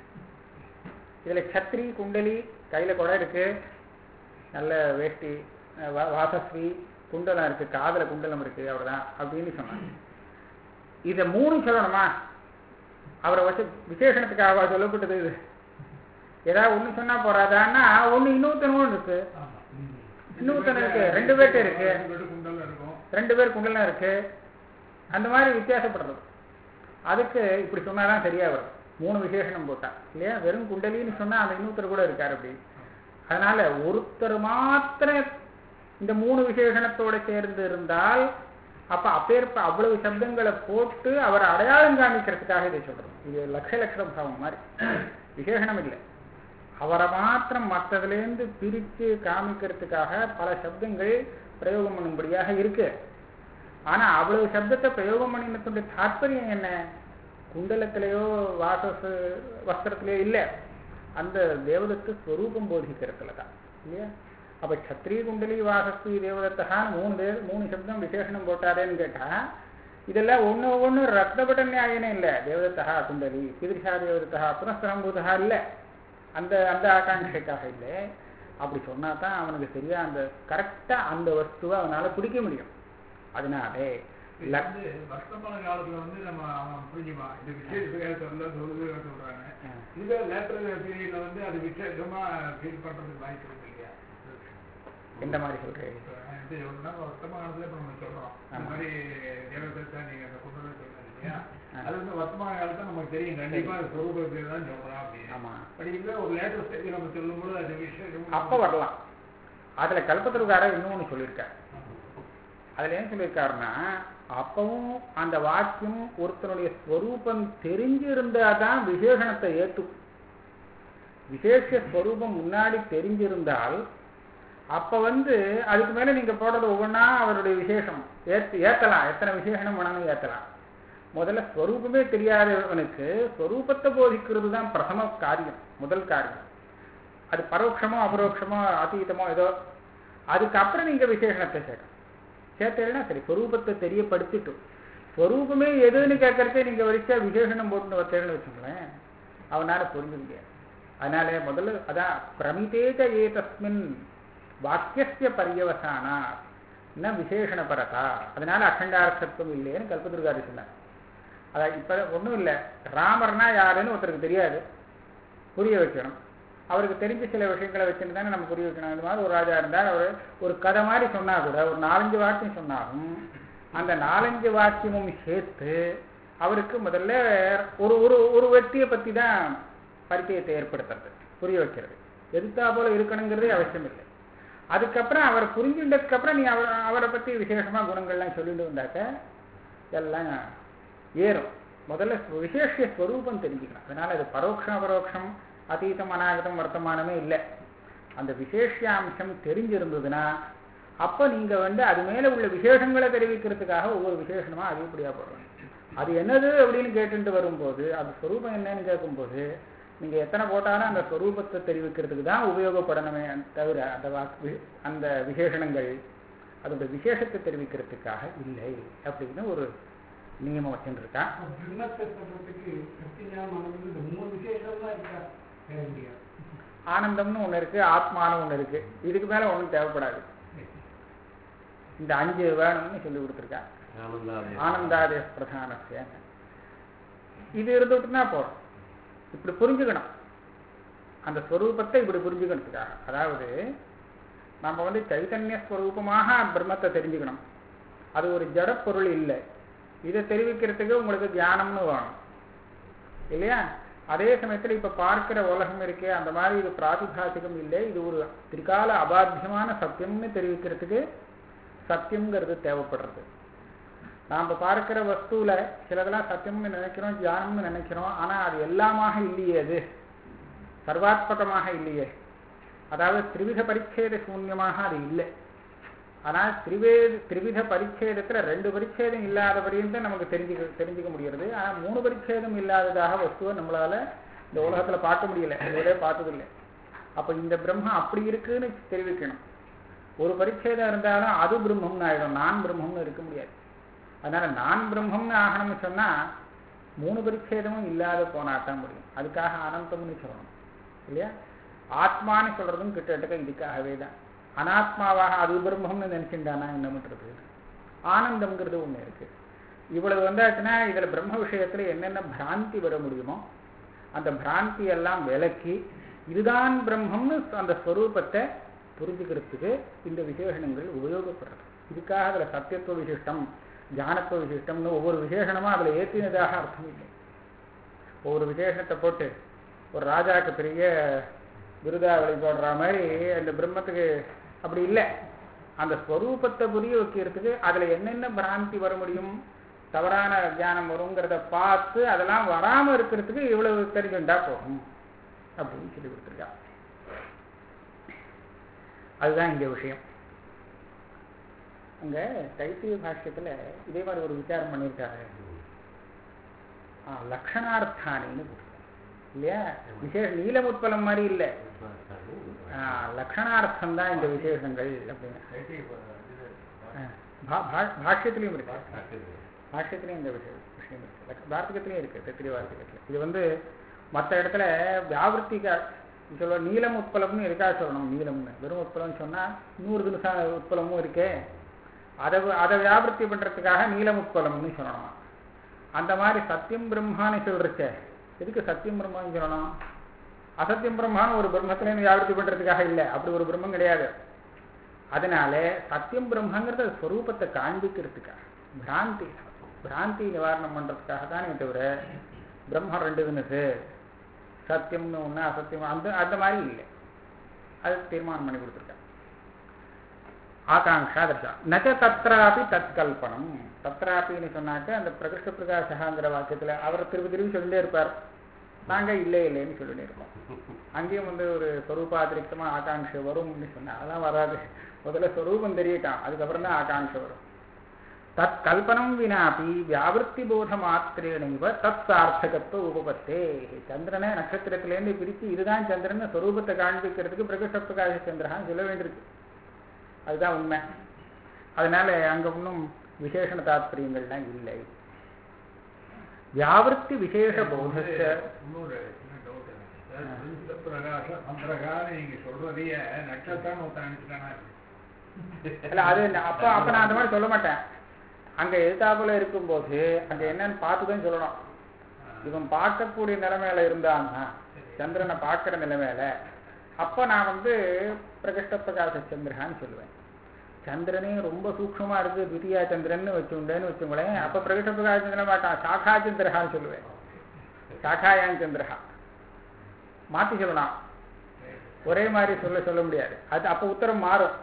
[SPEAKER 1] இதுல சத்ரி குண்டலி கையில கூட இருக்கு நல்ல வேஷ்டி அஹ் வா- வாசஸ்வி குண்டலம் இருக்கு காதுல குண்டலம் இருக்கு அவ்வளவுதான் அப்படின்னு சொன்னாங்க இத மூணு சொல்லணுமா அவரை வச்சு விசேஷணத்துக்காக சொல்லப்பட்டது இது ஏதாவது ஒண்ணு சொன்னா போறாதான்னா ஒண்ணு இன்னொருத்தனும் இருக்கு
[SPEAKER 2] ஆமா. ம்.
[SPEAKER 1] இன்னொருத்தன் இருக்கு ரெண்டு பேர்ட்ட இருக்கு
[SPEAKER 2] ரெண்டு பேர்ட்ட குண்டலம் இருக்கும்
[SPEAKER 1] ரெண்டு பேர் குண்டலம் இருக்கு அந்த மாதிரி வித்தியாசப்படுறது அதுக்கு இப்படி சொன்னாதான் சரியா வரும் மூணு விசேஷணம் போட்டா இல்லையா வெறும் குண்டலின்னு சொன்னா அந்த இன்னொருத்தர் கூட இருக்காரு அப்படி அதனால ஒருத்தர் மாத்திரம் இந்த மூணு விசேஷணத்தோட சேர்ந்து இருந்தால் அப்ப அப்பேற்ப அவ்வளவு சப்தங்களை போட்டு அவரை அடையாளம் காமிக்கிறதுக்காக இதை சொல்றோம் இது லட்ச லட்ச பாவம் மாதிரி விசேஷணம் இல்லை அவரை மாத்திரம் மற்றதுலேருந்து பிரித்து காமிக்கிறதுக்காக பல சப்தங்கள் பிரயோகம் பண்ணும்படியாக இருக்கு ஆனா அவ்வளவு சப்தத்தை பிரயோகம் பண்ணினதுடைய தாற்பயம் என்ன குண்டலத்திலேயோ வாசஸ் வஸ்திரத்திலேயோ இல்லை அந்த தேவதத்து ஸ்வரூபம் போதிக்கிறதுல தான் இல்லையா அப்ப சத்ரிய குண்டலி வாசஸ்தி தேவதத்தகான்னு மூணு பேர் மூணு சப்தம் விசேஷனம் போட்டாரேன்னு கேட்டா இதெல்லாம் ஒண்ணு ஒண்ணு ரத்னப்பட்ட நியாயனே இல்லை தேவதத்தகா குண்டலி கீதிருஷா தேவதத்தகா புனஸ்தம்பூதா இல்லை அந்த அந்த ஆகாங்கைக்காக இல்லை அப்படி சொன்னா தான் அவனுக்கு சரியா அந்த கரெக்டா அந்த வஸ்துவை அவனால பிடிக்க முடியும் அதனாலே
[SPEAKER 2] இது வந்து வர்த்தமான காலத்துல வந்து நம்ம அவன் புரிஞ்சுப்பான் இது விசேஷத்துக்காக சொல்ல சொல்லுது சொல்றாங்க இதுவே லேட்டர் பீரியட்ல வந்து அது விசேஷமா ஃபீல் பண்றதுக்கு வாய்ப்பு இருக்கு இல்லையா
[SPEAKER 1] எந்த மாதிரி சொல்றேன்
[SPEAKER 2] இப்ப இது ஒண்ணுனா வர்த்தமான காலத்துல இப்ப நம்ம சொல்றோம் இந்த
[SPEAKER 1] ஆமா.
[SPEAKER 2] மாதிரி தேவதத்தா நீங்க அந்த குண்டல சொல்றீங்க இல்லையா
[SPEAKER 1] ஆ.
[SPEAKER 2] அது வந்து வர்த்தமான காலத்துல நமக்கு தெரியும் கண்டிப்பா அது சொரூபத்தை தான் சொல்றோம் அப்படின்னு
[SPEAKER 1] ஆமா
[SPEAKER 2] பட் இதுவே ஒரு லேட்டர் ஸ்டேஜ் நம்ம சொல்லும்போது அது விசேஷம்
[SPEAKER 1] அப்ப வரலாம் அதுல கல்பத்தருக்காரர் இன்னொன்னு சொல்லியிருக்கார் அதுல என்ன சொல்லியிருக்காருன்னா அப்பவும் அந்த வாக்கியம் ஒருத்தனுடைய ஸ்வரூபம் தெரிஞ்சிருந்தா தான் விசேஷணத்தை ஏத்தும் விசேஷ ஸ்வரூபம் முன்னாடி தெரிஞ்சிருந்தால் அப்ப வந்து அதுக்கு மேல நீங்க போடுறது ஒவ்வொன்றா அவருடைய விசேஷம் ஏத்து ஏத்தலாம் எத்தனை விசேஷணம் வேணாலும் ஏத்தலாம் முதல்ல ஸ்வரூபமே தெரியாதவனுக்கு ஸ்வரூபத்தை போதிக்கிறது தான் பிரதம காரியம் முதல் காரியம் அது பரோட்சமோ அபரோக்ஷமோ அதீதமோ ஏதோ அதுக்கப்புறம் நீங்க விசேஷணத்தை சேர்க்கணும் சேர்த்தேன்னா சரி ஸ்வரூபத்தை தெரியப்படுத்திட்டு ஸ்வரூபமே எதுன்னு கேட்கறதே நீங்க வரிசையா விசேஷணம் போட்டு வச்சேன்னு வச்சுங்களேன் அவனால புரிஞ்சு முடியாது அதனால முதல்ல அதான் பிரமிதேஜ ஏதஸ்மின் வாக்கியஸ்ய பரியவசானா ந விசேஷணபரதா அதனால அகண்டார்த்தத்துவம் இல்லைன்னு கல்பதுர்காரி சொன்னார் அதான் இப்ப ஒண்ணும் இல்லை ராமர்னா யாருன்னு ஒருத்தருக்கு தெரியாது புரிய வைக்கணும் அவருக்கு தெரிஞ்ச சில விஷயங்களை வச்சுட்டு தானே நம்ம புரிய வைக்கணும் அந்த மாதிரி ஒரு ராஜா இருந்தார் அவர் ஒரு கதை மாதிரி சொன்னா கூட ஒரு நாலஞ்சு வாக்கியம் சொன்னாலும் அந்த நாலஞ்சு வாக்கியமும் சேர்த்து அவருக்கு முதல்ல ஒரு ஒரு ஒரு வெற்றியை பத்தி தான் பரிச்சயத்தை ஏற்படுத்துறது புரிய வைக்கிறது எதுத்தா போல இருக்கணுங்கிறதே அவசியம் இல்லை அதுக்கப்புறம் அவரை புரிஞ்சுட்டதுக்கு அப்புறம் நீ அவர் அவரை பத்தி விசேஷமா குணங்கள்லாம் சொல்லிட்டு வந்தாக்க எல்லாம் ஏறும் முதல்ல விசேஷ ஸ்வரூபம் தெரிஞ்சுக்கணும் அதனால அது பரோட்சம் அபரோக்ஷம் அதீதம் அநாகதம் வர்த்தமானமே இல்லை அந்த விசேஷாம்சம் தெரிஞ்சிருந்ததுன்னா அப்போ நீங்க வந்து அது மேல உள்ள விசேஷங்களை தெரிவிக்கிறதுக்காக ஒவ்வொரு விசேஷமா அதிகப்படியா போடுறோம் அது என்னது அப்படின்னு கேட்டுட்டு வரும்போது அது ஸ்வரூபம் என்னன்னு கேட்கும்போது நீங்க எத்தனை போட்டாலும் அந்த ஸ்வரூபத்தை தெரிவிக்கிறதுக்கு தான் உபயோகப்படணுமே தவிர அந்த வாக்கு அந்த விசேஷணங்கள் அதோட விசேஷத்தை தெரிவிக்கிறதுக்காக இல்லை அப்படின்னு ஒரு நியமம் வச்சுருக்கான்
[SPEAKER 2] பிரம்மத்தை சொல்றதுக்கு சத்தியம் ஆனந்தம் இந்த மூணு விசேஷம் தான் இருக்கா வேற முடியாது
[SPEAKER 1] ஆனந்தம்னு ஒண்ணு இருக்கு ஆத்மானம் ஒண்ணு இருக்கு இதுக்கு மேல ஒண்ணும் தேவைப்படாது இந்த அஞ்சு வேணும்னு சொல்லி கொடுத்துருக்கான் ஆனந்தாதேச பிரதானஸ்ய இது இருந்துட்டுனா போறோம் இப்படி புரிஞ்சுக்கணும் அந்த ஸ்வரூபத்தை இப்படி புரிஞ்சுக்கணுத்துக்காக அதாவது நம்ம வந்து சைத்தன்ய ஸ்வரூபமாக பிரம்மத்தை தெரிஞ்சுக்கணும் அது ஒரு ஜட பொருள் இல்லை இதை தெரிவிக்கிறதுக்கு உங்களுக்கு ஞானம்னு வேணும் இல்லையா அதே சமயத்துல இப்ப பார்க்கிற உலகம் இருக்கே அந்த மாதிரி இது பிராதிபாசிகம் இல்லை இது ஒரு திரிகால அபாத்தியமான சத்தியம்னு தெரிவிக்கிறதுக்கு சத்தியம்ங்கிறது தேவைப்படுறது நாம பார்க்கிற வஸ்துல சிலதெல்லாம் சத்தியம்னு நினைக்கிறோம் தியானம்னு நினைக்கிறோம் ஆனா அது எல்லாமாக இல்லையே அது சர்வாத்மகமாக இல்லையே அதாவது திரிவித பரிச்சேத சூன்யமாக அது இல்லை ஆனால் திரிவேத திரிவித பரிச்சேதத்துல ரெண்டு பரிச்சேதம் இல்லாத பரியந்தம் நமக்கு தெரிஞ்சுக்க தெரிஞ்சுக்க முடிகிறது ஆனா மூணு பரிச்சேதம் இல்லாததாக வஸ்துவை நம்மளால இந்த உலகத்துல பார்க்க முடியல இதுவரை பார்த்ததில்லை அப்ப இந்த பிரம்மம் அப்படி இருக்குன்னு தெரிவிக்கணும் ஒரு பரிச்சேதம் இருந்தாலும் அது பிரம்மம்னு ஆயிடும் நான் பிரம்மம்னு இருக்க முடியாது அதனால நான் பிரம்மம்னு ஆகணும்னு சொன்னா மூணு பரிச்சேதமும் இல்லாத போனா தான் முடியும் அதுக்காக அனந்தம்னு சொல்லணும் இல்லையா ஆத்மான்னு சொல்றதும் கிட்டத்தட்ட இதுக்காகவே தான் அனாத்மாவாக அது பிரம்மம்னு நினைச்சுட்டானா என்ன பண்றது ஆனந்தம்ங்கிறது ஒண்ணு இருக்கு இவ்வளவு வந்தாச்சுன்னா இதுல பிரம்ம விஷயத்துல என்னென்ன பிராந்தி வர முடியுமோ அந்த பிராந்தி எல்லாம் விலக்கி இதுதான் பிரம்மம்னு அந்த ஸ்வரூபத்தை புரிஞ்சுக்கிறதுக்கு இந்த விசேஷணங்கள் உபயோகப்படுறது இதுக்காக அதுல சத்தியத்துவ விசிஷ்டம் ஞானத்துவ விசிஷ்டம்னு ஒவ்வொரு விசேஷணமா அதுல ஏற்றினதாக அர்த்தம் இல்லை ஒவ்வொரு விசேஷத்தை போட்டு ஒரு ராஜாக்கு பெரிய விருதாவளி போடுற மாதிரி அந்த பிரம்மத்துக்கு அப்படி இல்லை அந்த ஸ்வரூபத்தை புரிய வைக்கிறதுக்கு அதுல என்னென்ன பிராந்தி வர முடியும் தவறான ஞானம் வருங்கிறத பார்த்து அதெல்லாம் வராம இருக்கிறதுக்கு இவ்வளவு தெரிஞ்சுண்டா போகும் அப்படின்னு சொல்லி கொடுத்துருக்கா அதுதான் இங்க விஷயம் அங்க தைத்திய பாஷ்யத்துல இதே மாதிரி ஒரு விசாரம் பண்ணியிருக்காரு ஆ, லக்ஷணார்த்தானின்னு போட்டிருக்காரு. இல்லையா விசேஷ நீலமுட்பலம் மாதிரி இல்லை ஆ, லக்ஷணார்த்தம் தான் இந்த விசேஷங்கள் அப்படின்னு ஆ, பா- பா- பாஷ்யத்திலையும் இருக்கு பாஷ்யத்திலையும் இந்த விஷயம் விஷயம் இருக்கு லக்- வார்த்தகத்திலையும் இருக்கு தெத்திரி வார்த்தகத்துல இது வந்து மற்ற இடத்துல வியாவிருத்திக்கா சொல்ல நீலம் உட்பலம்னு இருக்கா சொல்லணும் நீலம்னு வெறும் உட்பலம் சொன்னா நூறு தினசம் உட்பலமும் இருக்கே அதை அதை வியாபிருத்தி பண்றதுக்காக நீலம் உட்பலம்னு சொல்லணும் அந்த மாதிரி சத்தியம் பிரம்மான்னு சொல்றச்சே எதுக்கு சத்தியம் பிரம்மான்னு சொல்லணும் அசத்தியம் பிரம்மான்னு ஒரு பிரம்மத்திலேருந்து வியாபிருத்தி பண்றதுக்காக இல்லை அப்படி ஒரு பிரம்மம் கிடையாது அதனால சத்தியம் பிரம்மங்கிறத ஸ்வரூபத்தை காண்பிக்கிறதுக்காக பிராந்தி பிராந்தி நிவாரணம் பண்றதுக்காக தானே தவிர பிரம்மம் ரெண்டு தினசு சத்தியம்னு ஒண்ணு அசத்தியம் அந்த அந்த மாதிரி இல்லை அது தீர்மானம் பண்ணி கொடுத்துருக்காங்க ஆகாங்ஷா தர்ஷா நச்ச தத்ராபி தற்கல்பனம் தத்ராபின்னு சொன்னாக்க அந்த பிரகிருஷ்ட பிரகாஷாங்கிற வாக்கியத்துல அவர் திருப்பி திருப்பி சொல்லிட்டே இருப்பார் நாங்க இல்லை இல்லைன்னு சொல்லிட்டே இருப்போம் அங்கேயும் வந்து ஒரு ஸ்வரூபாதிரிக்தமா ஆகாங்ஷை வரும்னு சொன்னா அதெல்லாம் வராது முதல்ல ஸ்வரூபம் தெரியட்டான் அதுக்கப்புறம் தான் ஆகாங்ஷை வரும் தத் கல்பனம் வினாபி வியாவிருத்தி போத மாத்திரேனைவ தத் சார்த்தகத்துவ உபபத்தே சந்திரனை நட்சத்திரத்திலேருந்து பிரித்து இதுதான் சந்திரன் ஸ்வரூபத்தை காண்பிக்கிறதுக்கு பிரகிருஷ்ட பிரகாஷ சந்திரகான்னு சொல்ல வேண்டியிருக்கு அதுதான் உண்மை அதனால அங்க ஒன்றும் விசேஷண தாத்பரியங்கள்லாம் இல்லை வியாவிருத்தி விசேஷ போதச்ச
[SPEAKER 2] இன்னொரு சின்ன டவுட் எனக்கு பிரகிருஷ்ட பிரகாச சந்திரகான்னு நீங்க சொல்றதையே நட்சத்திரம் ஒருத்தன் நினைச்சுட்டானா
[SPEAKER 1] இல்ல அது ந- அப்ப அப்ப நான் அந்த மாதிரி சொல்ல மாட்டேன் அங்க எதிர்த்தாப்புல இருக்கும்போது அங்க என்னன்னு பார்த்துதான் சொல்லணும் இவன் பார்க்கக்கூடிய நிலைமையில இருந்தான்னா சந்திரனை பார்க்கிற நிலைமையில அப்ப நான் வந்து பிரகிருஷ்ட பிரகாச சந்திரகான்னு சொல்லுவேன் சந்திரனே ரொம்ப சூக்ஷமா இருக்கு துதியா சந்திரன் வச்சுண்டேன்னு வச்சுங்களேன் அப்ப பிரகிருஷ்ட பிரகாச சந்திரன் மாட்டான் சாகா சந்திரகான்னு சொல்லுவேன் சாகாயான் சந்திரகா மாத்தி சொல்லலாம் ஒரே மாதிரி சொல்ல சொல்ல முடியாது அது அப்ப உத்தரம் மாறும்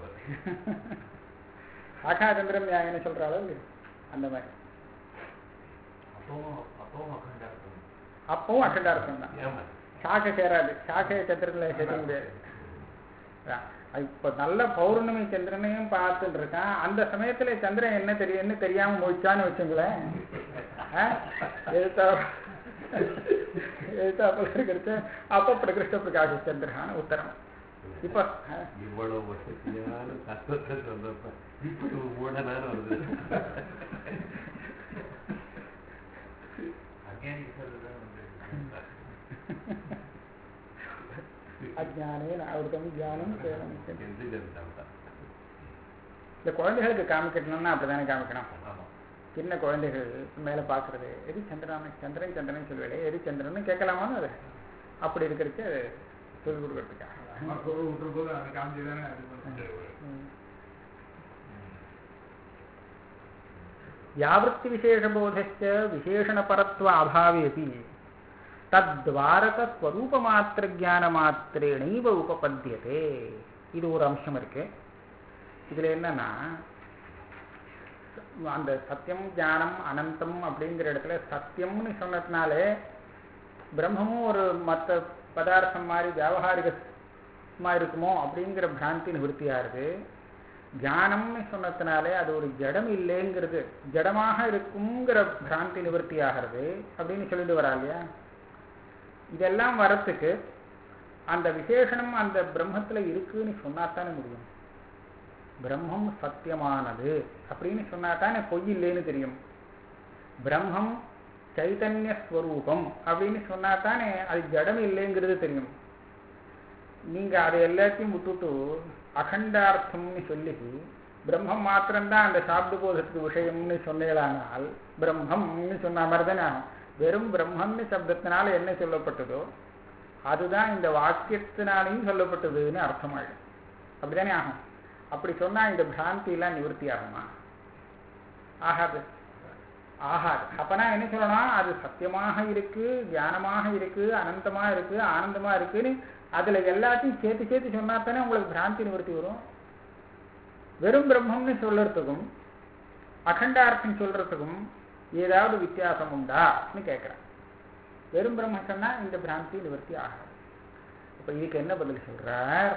[SPEAKER 1] சாகா சந்திரன் என்ன சொல்றாளோ இல்லையோ அந்த மாதிரி
[SPEAKER 3] அப்பவும் அப்பவும் அக்கண்டா இருக்கும்
[SPEAKER 1] அப்பவும் அகண்டார்த்தம் தான்
[SPEAKER 3] ஏமா
[SPEAKER 1] சாக்கை சேராது சாக்கையை சந்திரனில் சேர்க்க முடியாது அதான். இப்ப நல்ல பௌர்ணமி சந்திரனையும் பார்த்துட்டு இருக்கான் அந்த சமயத்துல சந்திரன் என்ன தெரியும்னு தெரியாம முடிச்சான்னு வச்சுங்களேன் ஆ? எழுத்தா எழுத்தாப்புல இருக்கிறது அப்ப பிரகிருஷ்ட பிரகாஷ சந்திரகான உத்தரம் இப்ப ஆ,
[SPEAKER 3] இவ்வளவு வசதியான தத்துவத்தை சொன்னப்ப இப்படி ஒரு மூடனான வருது அஞ்ஞானிக்கு சொல்றதுதான் வந்து
[SPEAKER 1] அஜ்ஞானே ஆவர்த்தம் தியானம் சேவனம்
[SPEAKER 3] எந்த ஜனதாவதா
[SPEAKER 1] இந்த குழந்தைகளுக்கு காமிக்கணும்னா அப்படிதானே காமிக்கணும்
[SPEAKER 3] ஆமா
[SPEAKER 1] சின்ன குழந்தைகள் மேல பாக்குறது எது சந்திரன் சந்திரன் சந்திரன் சொல்லுவேன் எது சந்திரன் கேட்கலாமான்னு அது அப்படி இருக்கிறதுக்கு அது சொல்லிக் கொடுக்கறதுக்காக
[SPEAKER 2] அம்மா குரல் விட்டுற போது அதை காமிச்சு தானே அது பண்ணிட்டு
[SPEAKER 1] ம். யாவృత్తి విశేషబోధశ్చ విశేషణపరత్వ అభావేపి தத்வாரக ஸ்வரூபமாத்திர ஞானமாத்திரேணைவ உபபத்தியதே இது ஒரு அம்சம் இருக்கு இதுல என்னன்னா அந்த சத்தியம் ஞானம் அனந்தம் அப்படிங்கிற இடத்துல சத்தியம்னு சொன்னதுனாலே பிரம்மமும் ஒரு மற்ற பதார்த்தம் மாதிரி வியாபகாரிகமா இருக்குமோ அப்படிங்கிற பிராந்தி நிவர்த்தியாருது ஞானம்னு சொன்னதுனாலே அது ஒரு ஜடம் இல்லைங்கிறது ஜடமாக இருக்குங்கிற பிராந்தி நிவர்த்தி ஆகிறது அப்படின்னு சொல்லிட்டு வரா இல்லையா இதெல்லாம் வரத்துக்கு அந்த விசேஷணம் அந்த பிரம்மத்துல இருக்குன்னு சொன்னாத்தானே முடியும் பிரம்மம் சத்தியமானது அப்படின்னு சொன்னாத்தானே பொய் இல்லைன்னு தெரியும் பிரம்மம் சைத்தன்ய ஸ்வரூபம் அப்படின்னு சொன்னாத்தானே அது ஜடம் இல்லைங்கிறது தெரியும் நீங்க அதை எல்லாத்தையும் விட்டுட்டு அகண்டார்த்தம்னு சொல்லி பிரம்மம் மாத்திரம்தான் அந்த சாப்த போதத்துக்கு விஷயம்னு சொன்னீங்களானால் பிரம்மம்னு சொன்ன மாதிரி தானே ஆகும். வெறும் பிரம்மம்னு சப்தத்தினால என்ன சொல்லப்பட்டதோ அதுதான் இந்த வாக்கியத்தினாலையும் சொல்லப்பட்டதுன்னு அர்த்தமாயிடும் அப்படிதானே ஆகும் அப்படி சொன்னா இந்த பிராந்தி எல்லாம் நிவர்த்தி ஆகுமா ஆகாது ஆகாது அப்பனா என்ன சொல்லணும் அது சத்தியமாக இருக்கு ஞானமாக இருக்கு அனந்தமா இருக்கு ஆனந்தமா இருக்குன்னு அதுல எல்லாத்தையும் சேர்த்து சேர்த்து சொன்னா தானே உங்களுக்கு பிராந்தி நிவர்த்தி வரும் வெறும் பிரம்மம்னு சொல்றதுக்கும் அகண்டார்த்தம் சொல்றதுக்கும் ஏதாவது வித்தியாசம் உண்டான்னு கேட்கிறேன் வெறும் பிரம்மம் சொன்னா இந்த பிராந்தி நிவர்த்தி ஆகாது அப்ப இதுக்கு என்ன பதில் சொல்றார்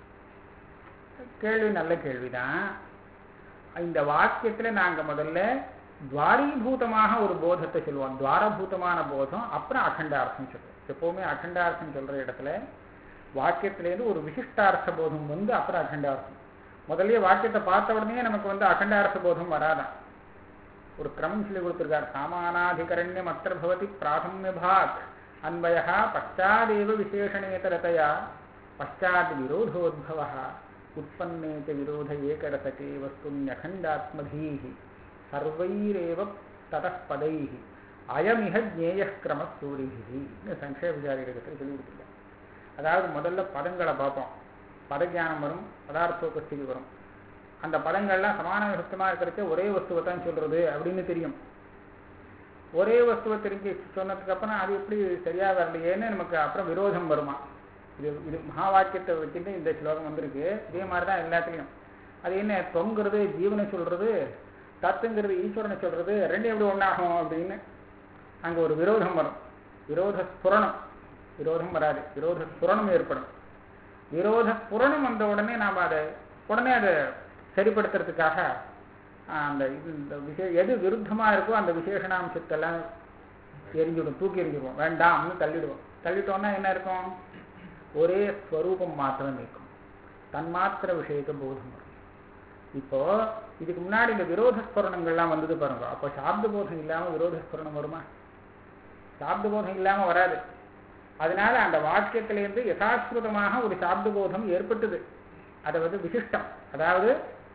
[SPEAKER 1] கேள்வி நல்ல கேள்விதான் இந்த வாக்கியத்துல நாங்க முதல்ல துவாரீபூதமாக ஒரு போதத்தை சொல்லுவோம் துவாரபூதமான போதம் அப்புறம் அகண்டார்த்தம் சொல்லுவோம் எப்பவுமே அகண்டார்த்தம் சொல்ற இடத்துல வாக்கியத்திலேருந்து ஒரு விசிஷ்டார்த்த போதம் வந்து அப்புறம் அகண்டார்த்தம் முதல்லயே வாக்கியத்தை பார்த்த உடனே நமக்கு வந்து அகண்டார்த்த போதம் வராதான் ஒரு கிரமம் சொல்லி கொடுத்திருக்கார் சாமானாதிகரண்யம் அத்திர பவதி பிராதமியபாத் அன்வயா பశ్చాదేవ விசேஷணேதரதையா பశ్చాத் விரோதோத்பவ உற்பன்னே ச விரோத ஏகரசகே வஸ்துன்யகண்டாத்மதீஹி சர்வைரேவ ததः பதைஹி அயமிக ஜேய கிரம சூரிஹி சங்கேப விசாரிடத்தில் சொல்லி கொடுத்துருக்கார் அதாவது முதல்ல பதங்களை பார்ப்போம் பதஞானம் வரும் பதார்த்தோபஸ்திதி வரும் அந்த பதங்கள்லாம் சமான விசத்தமா இருக்கிறது ஒரே வஸ்துவை தான் சொல்றது அப்படின்னு தெரியும் ஒரே வஸ்துவை தெரிஞ்சு சொன்னதுக்கு அப்புறம் அது எப்படி சரியா வரலையேன்னு நமக்கு அப்புறம் விரோதம் வருமா இது இது மகா வாக்கியத்தை வச்சுட்டு இந்த ஸ்லோகம் வந்திருக்கு இதே மாதிரி தான் எல்லாத்துலையும் அது என்ன தொங்கிறது ஜீவனை சொல்றது தத்துங்கிறது ஈஸ்வரனை சொல்றது ரெண்டும் எப்படி ஒன்றாகும் அப்படின்னு அங்க ஒரு விரோதம் வரும் விரோத ஸ்புரணம் விரோதம் வராது விரோத ஸ்புரணம் ஏற்படும் விரோத ஸ்புரணம் வந்த உடனே நாம் அதை உடனே அதை சரிப்படுத்துறதுக்காக ஆஹ், அந்த இது இந்த விஷய எது விருத்தமா இருக்கோ அந்த விசேஷணாம்சத்தெல்லாம் எரிஞ்சுடும் தூக்கி எறிஞ்சிடுவோம் வேண்டாம்னு தள்ளிடுவோம் தள்ளிட்டோம்னா என்ன இருக்கும் ஒரே ஸ்வரூபம் மாத்திரம் நிற்கும் தன்மாத்திர விஷயத்தை போதம் வரும் இப்போ இதுக்கு முன்னாடி இந்த விரோத ஸ்புரணங்கள்லாம் வந்தது பாருங்க அப்போ சாப்த போதம் இல்லாம விரோத ஸ்புரணம் வருமா சாப்த போதம் இல்லாம வராது அதனால அந்த வாக்கியத்திலேருந்து யதாஸ்கிருதமாக ஒரு சாப்த போதம் ஏற்பட்டது அது வந்து விசிஷ்டம் அதாவது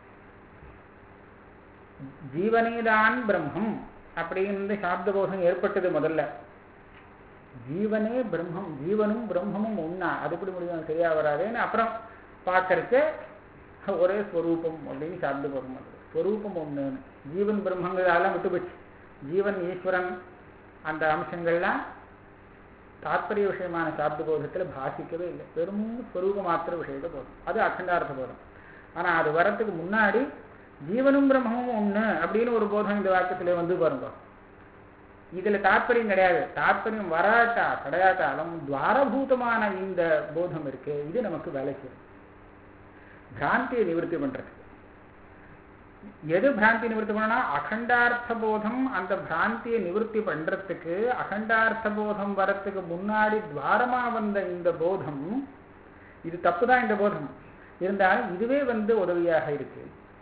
[SPEAKER 1] ஜீவனேதான் பிரம்மம் அப்படின்னு சாப்த போதம் ஏற்பட்டது முதல்ல ஜீவனே பிரம்மம் ஜீவனும் பிரம்மமும் ஒண்ணா அது எப்படி முடியும் சரியா வராதுன்னு அப்புறம் பார்க்கறதுக்கு ஒரே ஸ்வரூபம் அப்படின்னு சாப்த போதம் வந்தது ஸ்வரூபம் ஒண்ணுன்னு ஜீவன் பிரம்மங்கிறதெல்லாம் விட்டு போச்சு ஜீவன் ஈஸ்வரன் அந்த அம்சங்கள்லாம் தாத்பரிய விஷயமான சாப்த போதத்துல பாசிக்கவே இல்லை வெறும் ஸ்வரூப மாத்திர விஷயத்த போதும் அது அகண்டார்த்த போதம் ஆனா அது வரத்துக்கு முன்னாடி ஜீவனும் பிரம்மமும் ஒண்ணு அப்படின்னு ஒரு போதம் இந்த வாக்கியத்துல வந்து பாருங்க இதுல தாத்பரியம் கிடையாது தாத்பரியம் வராட்டா கிடையாட்டாலும் துவாரபூதமான இந்த போதம் இருக்கு இது நமக்கு வேலை செய்யும் பிராந்தியை நிவர்த்தி பண்றது எது பிராந்தி நிவர்த்தி பண்ணனா அகண்டார்த்த போதம் அந்த பிராந்தியை நிவர்த்தி பண்றதுக்கு அகண்டார்த்த போதம் வரத்துக்கு முன்னாடி துவாரமா வந்த இந்த போதம் இது தப்புதான் இந்த போதம் இருந்தாலும் இதுவே வந்து உதவியாக இருக்கு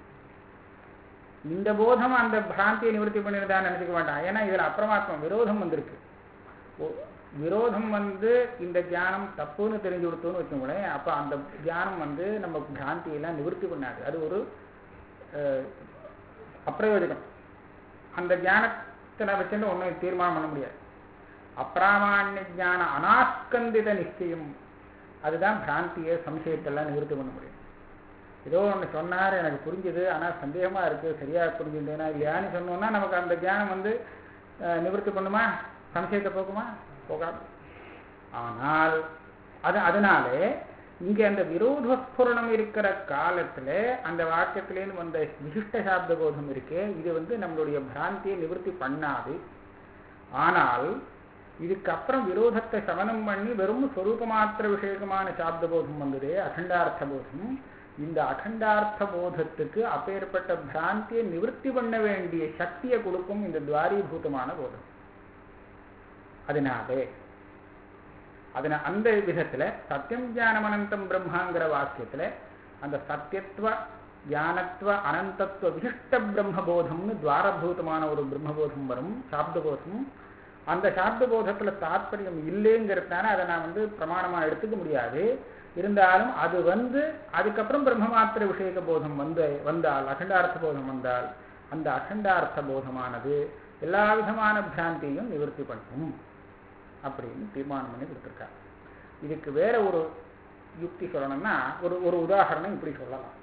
[SPEAKER 1] இந்த போதம் அந்த பிராந்தியை நிவர்த்தி பண்ணிருந்தான்னு நினைச்சுக்க வேண்டாம் ஏன்னா இதுல அப்பிரமாத்மம் விரோதம் வந்திருக்கு ஒ- விரோதம் வந்து இந்த தியானம் தப்புன்னு தெரிஞ்சு கொடுத்தோன்னு வச்சுக்கோங்களேன் அப்ப அந்த தியானம் வந்து நம்ம பிராந்தியெல்லாம் நிவர்த்தி பண்ணாது அது ஒரு அஹ், அப்பிரயோஜனம் அந்த தியானத்தை வச்சுட்டு ஒன்றும் தீர்மானம் பண்ண முடியாது அப்பிராமான்ய ஞான அனாஸ்கந்தித நிச்சயம் அதுதான் பிராந்திய சம்சயத்தெல்லாம் நிவர்த்தி பண்ண முடியும் ஏதோ ஒன்று சொன்னார் எனக்கு புரிஞ்சுது ஆனால் சந்தேகமா இருக்கு சரியா புரிஞ்சுட்டேனா இல்லையான்னு சொன்னோம்னா நமக்கு அந்த தியானம் வந்து அஹ், நிவர்த்தி பண்ணுமா சம்சயத்தை போக்குமா போகாது ஆனால் அது அதனாலே இங்க அந்த விரோதஸ்புரணம் இருக்கிற காலத்துல அந்த வாக்கியத்திலேருந்து வந்த விசிஷ்ட சாப்த போதம் இருக்கே இது வந்து நம்மளுடைய பிராந்தியை நிவர்த்தி பண்ணாது ஆனால் இதுக்கப்புறம் விரோதத்தை சமனம் பண்ணி வெறும் சொரூப மாத்திர விஷயகமான சாப்த போதம் வந்ததே அகண்டார்த்த போதம் இந்த அகண்டார்த்த போதத்துக்கு அப்பேற்பட்ட பிராந்தியை நிவர்த்தி பண்ண வேண்டிய சக்தியை கொடுக்கும் இந்த துவாரீபூதமான போதம் அதனாலே அதன அந்த விதத்துல சத்தியம் ஞானம் அனந்தம் பிரம்மாங்கிற வாக்கியத்துல அந்த சத்தியத்துவ ஞானத்துவ அனந்தத்துவ விசிஷ்ட பிரம்மபோதம்னு துவாரபூதமான ஒரு பிரம்மபோதம் வரும் சாப்தபோதம் அந்த சாப்தபோதத்துல தாத்பரியம் இல்லைங்கிறதுனால அதை நான் வந்து பிரமாணமா எடுத்துக்க முடியாது இருந்தாலும் அது வந்து அதுக்கப்புறம் பிரம்ம மாத்திர விஷயக போதம் வந்து வந்தால் அகண்டார்த்த போதம் வந்தால் அந்த அகண்டார்த்த போதமானது எல்லா விதமான பிராந்தியையும் நிவர்த்தி பண்ணும் அப்படின்னு தீர்மானம் பண்ணி கொடுத்துருக்காங்க இதுக்கு வேற ஒரு யுக்தி சொல்லணும்னா ஒரு ஒரு உதாரணம் இப்படி சொல்லலாம்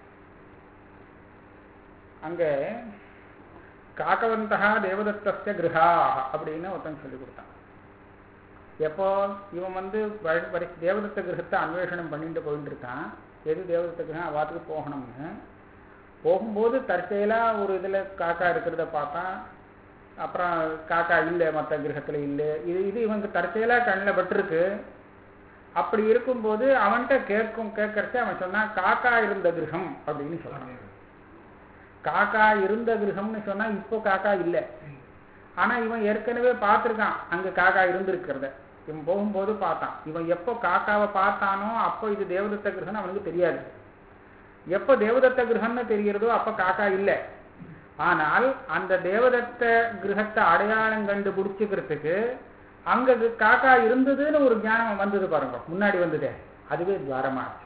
[SPEAKER 1] அங்க காக்கவந்தா தேவதத்தஸ்ய கிரகா அப்படின்னு ஒருத்தன் சொல்லி கொடுத்தான் எப்போ இவன் வந்து வழி- வரி- தேவதத்த கிரகத்தை அன்வேஷணம் பண்ணிட்டு போயிட்டு இருக்கான் எது தேவதத்த கிரகம் அவாத்துக்கு போகணும்னு போகும்போது தற்செயலா ஒரு இதுல காக்கா இருக்கிறத பார்த்தான் அப்புறம் காக்கா இல்லை மற்ற கிரகத்துல இல்லை இது இது இவனுக்கு தற்செயலா கண்ணில் பட்டிருக்கு அப்படி இருக்கும்போது அவன்கிட்ட கேட்கும் கேட்கறச்ச அவன் சொன்னான் காக்கா இருந்த கிரகம் அப்படின்னு சொல்றான் காக்கா இருந்த கிரகம்னு சொன்னா இப்போ காக்கா இல்லை ஆனா இவன் ஏற்கனவே பார்த்திருக்கான் அங்க காக்கா இருந்திருக்கிறத இவன் போகும்போது பார்த்தான் இவன் எப்போ காக்காவை பார்த்தானோ அப்போ இது தேவதத்த கிரகம் அவனுக்கு தெரியாது எப்போ தேவதத்த கிரகம்னு தெரிகிறதோ அப்ப காக்கா இல்லை ஆனால் அந்த தேவதத்த கிரகத்தை அடையாளம் கண்டு பிடிச்சிக்கிறதுக்கு அங்க இது காக்கா இருந்ததுன்னு ஒரு ஞானம் வந்தது பாருங்க முன்னாடி வந்ததே அதுவே துவாரமா ஆச்சு.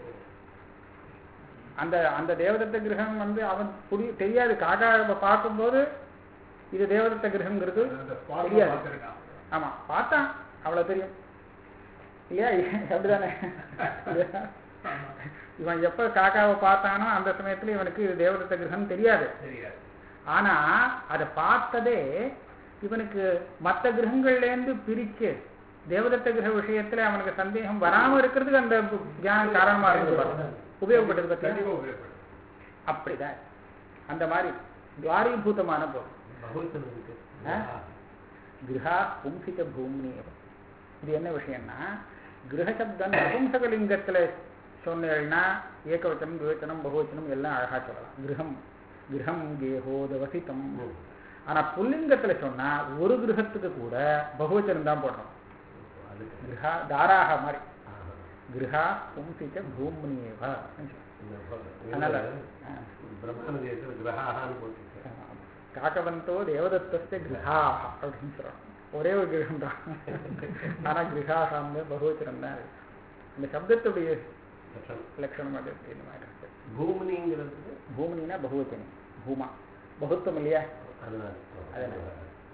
[SPEAKER 1] அந்த அந்த தேவதத்த கிரகம் வந்து அவன் புடி தெரியாது காக்காவை பார்க்கும்போது இது தேவதத்த கிரகங்கிறது தெரியாது ஆமா பார்த்தான் அவ்வளவு தெரியும் இல்லையா அப்படிதானே இல்லையா? இவன் எப்ப காக்காவை பார்த்தானோ அந்த சமயத்துல இவனுக்கு இது தேவதத்த கிரகம் தெரியாது
[SPEAKER 2] தெரியாது
[SPEAKER 1] ஆனா அதை பார்த்ததே இவனுக்கு மற்ற கிரகங்கள்ல இருந்து பிரிச்சு தேவதத்த கிரக விஷயத்துல அவனுக்கு சந்தேகம் வராம இருக்கிறதுக்கு அந்த ஞானம் காரணமா இருந்தது பாருங்க. உபயோகப்பட்டது பத்தி
[SPEAKER 2] கண்டிப்பா உபயோகப்படும்
[SPEAKER 1] அப்படிதான் இருக்கு. அந்த மாதிரி துவாரீபூதமான பொருள்
[SPEAKER 3] பகவத்தன் இருக்கு
[SPEAKER 1] ஆ? கிரகா பும்சித பூமினேவ இது என்ன விஷயம்னா கிரகசப்தம் நபும்சகலிங்கத்துல சொன்னேன்னா ஏகவச்சனம் துவச்சனம் பகுவச்சனம் எல்லாம் அழகா சொல்லலாம் கிரகம் கிரகம் கேஹோதவசிதம் ஆனா புல்லிங்கத்துல சொன்னா ஒரு கிரகத்துக்கு கூட பகுவச்சனம் தான் போடுறோம்
[SPEAKER 3] அதுக்கு
[SPEAKER 1] கிரகா தாராக மாதிரி
[SPEAKER 3] ஆ.
[SPEAKER 1] கிரகா பும்சிச்ச பூமினேவ
[SPEAKER 3] இந்த ப-
[SPEAKER 1] அதனால, ஆ.
[SPEAKER 3] பிரம்மணதேசத்துல கிரகான்னு போட்டுருக்கேன்
[SPEAKER 1] காக்கவந்தோ தேவதத்தஸ்ய கிரகாக அப்படின்னு சொல்றோம் ஒரே ஒரு கிரகம் தான் ஆனா கிரகாசாங்க பகுவச்சனம் தான் இருக்கு. இந்த சப்தத்துடைய
[SPEAKER 3] லட்சணம்
[SPEAKER 1] லட்சணம் அது இந்த மாதிரி இருக்கு
[SPEAKER 3] பூமினிங்கிறதுக்கு
[SPEAKER 1] பூமினா பகுவச்சனம் பூமா பகுத்துவம் இல்லையா
[SPEAKER 3] அதனால
[SPEAKER 1] அதனால.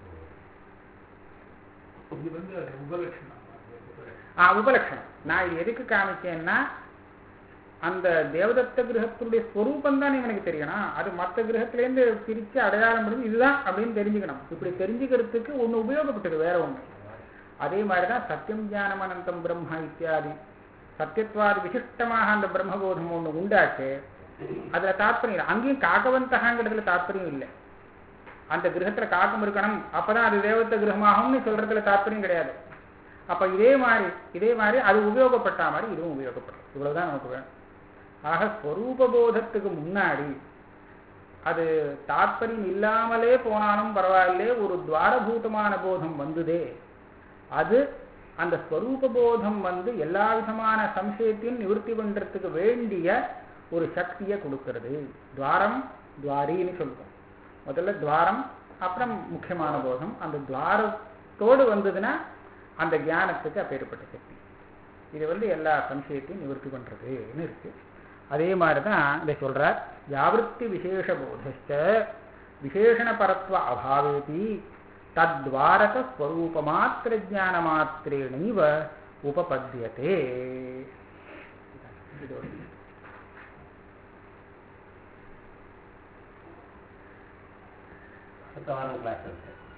[SPEAKER 2] இது வந்து அது உபலட்சணம் அது உபலட்சணம்.
[SPEAKER 1] ஆ உபலட்சணம் நான் இது எதுக்கு காமிச்சேன்னா அந்த தேவதத்த கிரகத்தினுடைய ஸ்வரூபம் தான் இவனுக்கு தெரியணும் அது மற்ற கிரகத்திலேருந்து பிரித்து அடையாளம் பண்ணி இதுதான் அப்படின்னு தெரிஞ்சுக்கணும் இப்படி தெரிஞ்சுக்கிறதுக்கு ஒன்று உபயோகப்பட்டது வேற ஒன்று அதே மாதிரி தான் சத்தியம் ஞானம் அனந்தம் பிரம்ம இத்தியாதி சத்தியத்வாதி விசிஷ்டமாக அந்த பிரம்மபோதம் ஒன்று உண்டாச்சு அதில் தாத்பரியம் இல்லை அங்கேயும் காக்கவந்தகாங்கிறதுல தாத்பரியம் இல்லை அந்த கிரகத்துல காக்கம் இருக்கணும் அப்பதான் அது தேவத்த கிரகமாகும்னு சொல்றதுல தாத்பரியம் கிடையாது அப்ப இதே மாதிரி இதே மாதிரி அது உபயோகப்பட்ட மாதிரி இதுவும் உபயோகப்படும் இவ்வளவுதான் நமக்கு வேணும் ஆக ஸ்வரூப போதத்துக்கு முன்னாடி அது தாத்பரியம் இல்லாமலே போனாலும் பரவாயில்ல ஒரு துவாரபூதமான போதம் வந்ததே அது அந்த ஸ்வரூப போதம் வந்து எல்லா விதமான சம்சயத்தையும் நிவர்த்தி பண்றதுக்கு வேண்டிய ஒரு சக்தியை கொடுக்கிறது துவாரம் துவாரின்னு சொல்லுவோம் முதல்ல துவாரம் அப்புறம் முக்கியமான போதம் அந்த துவாரத்தோடு வந்ததுன்னா அந்த ஞானத்துக்கு அப்பேற்பட்ட சக்தி இது வந்து எல்லா சம்சயத்தையும் நிவர்த்தி பண்றதுன்னு இருக்கு அதே மாதிரி தான் இதை சொல்றார் வியாவிருத்தி விசேஷ போதஸ்ட விசேஷண பரத்வ அபாவேபி தத்வாரக ஸ்வரூப மாத்திர ஞான மாத்திரேணைவ உபபத்தியதே இதோட
[SPEAKER 3] அடுத்த வாரம் கிளாஸ் இருக்கு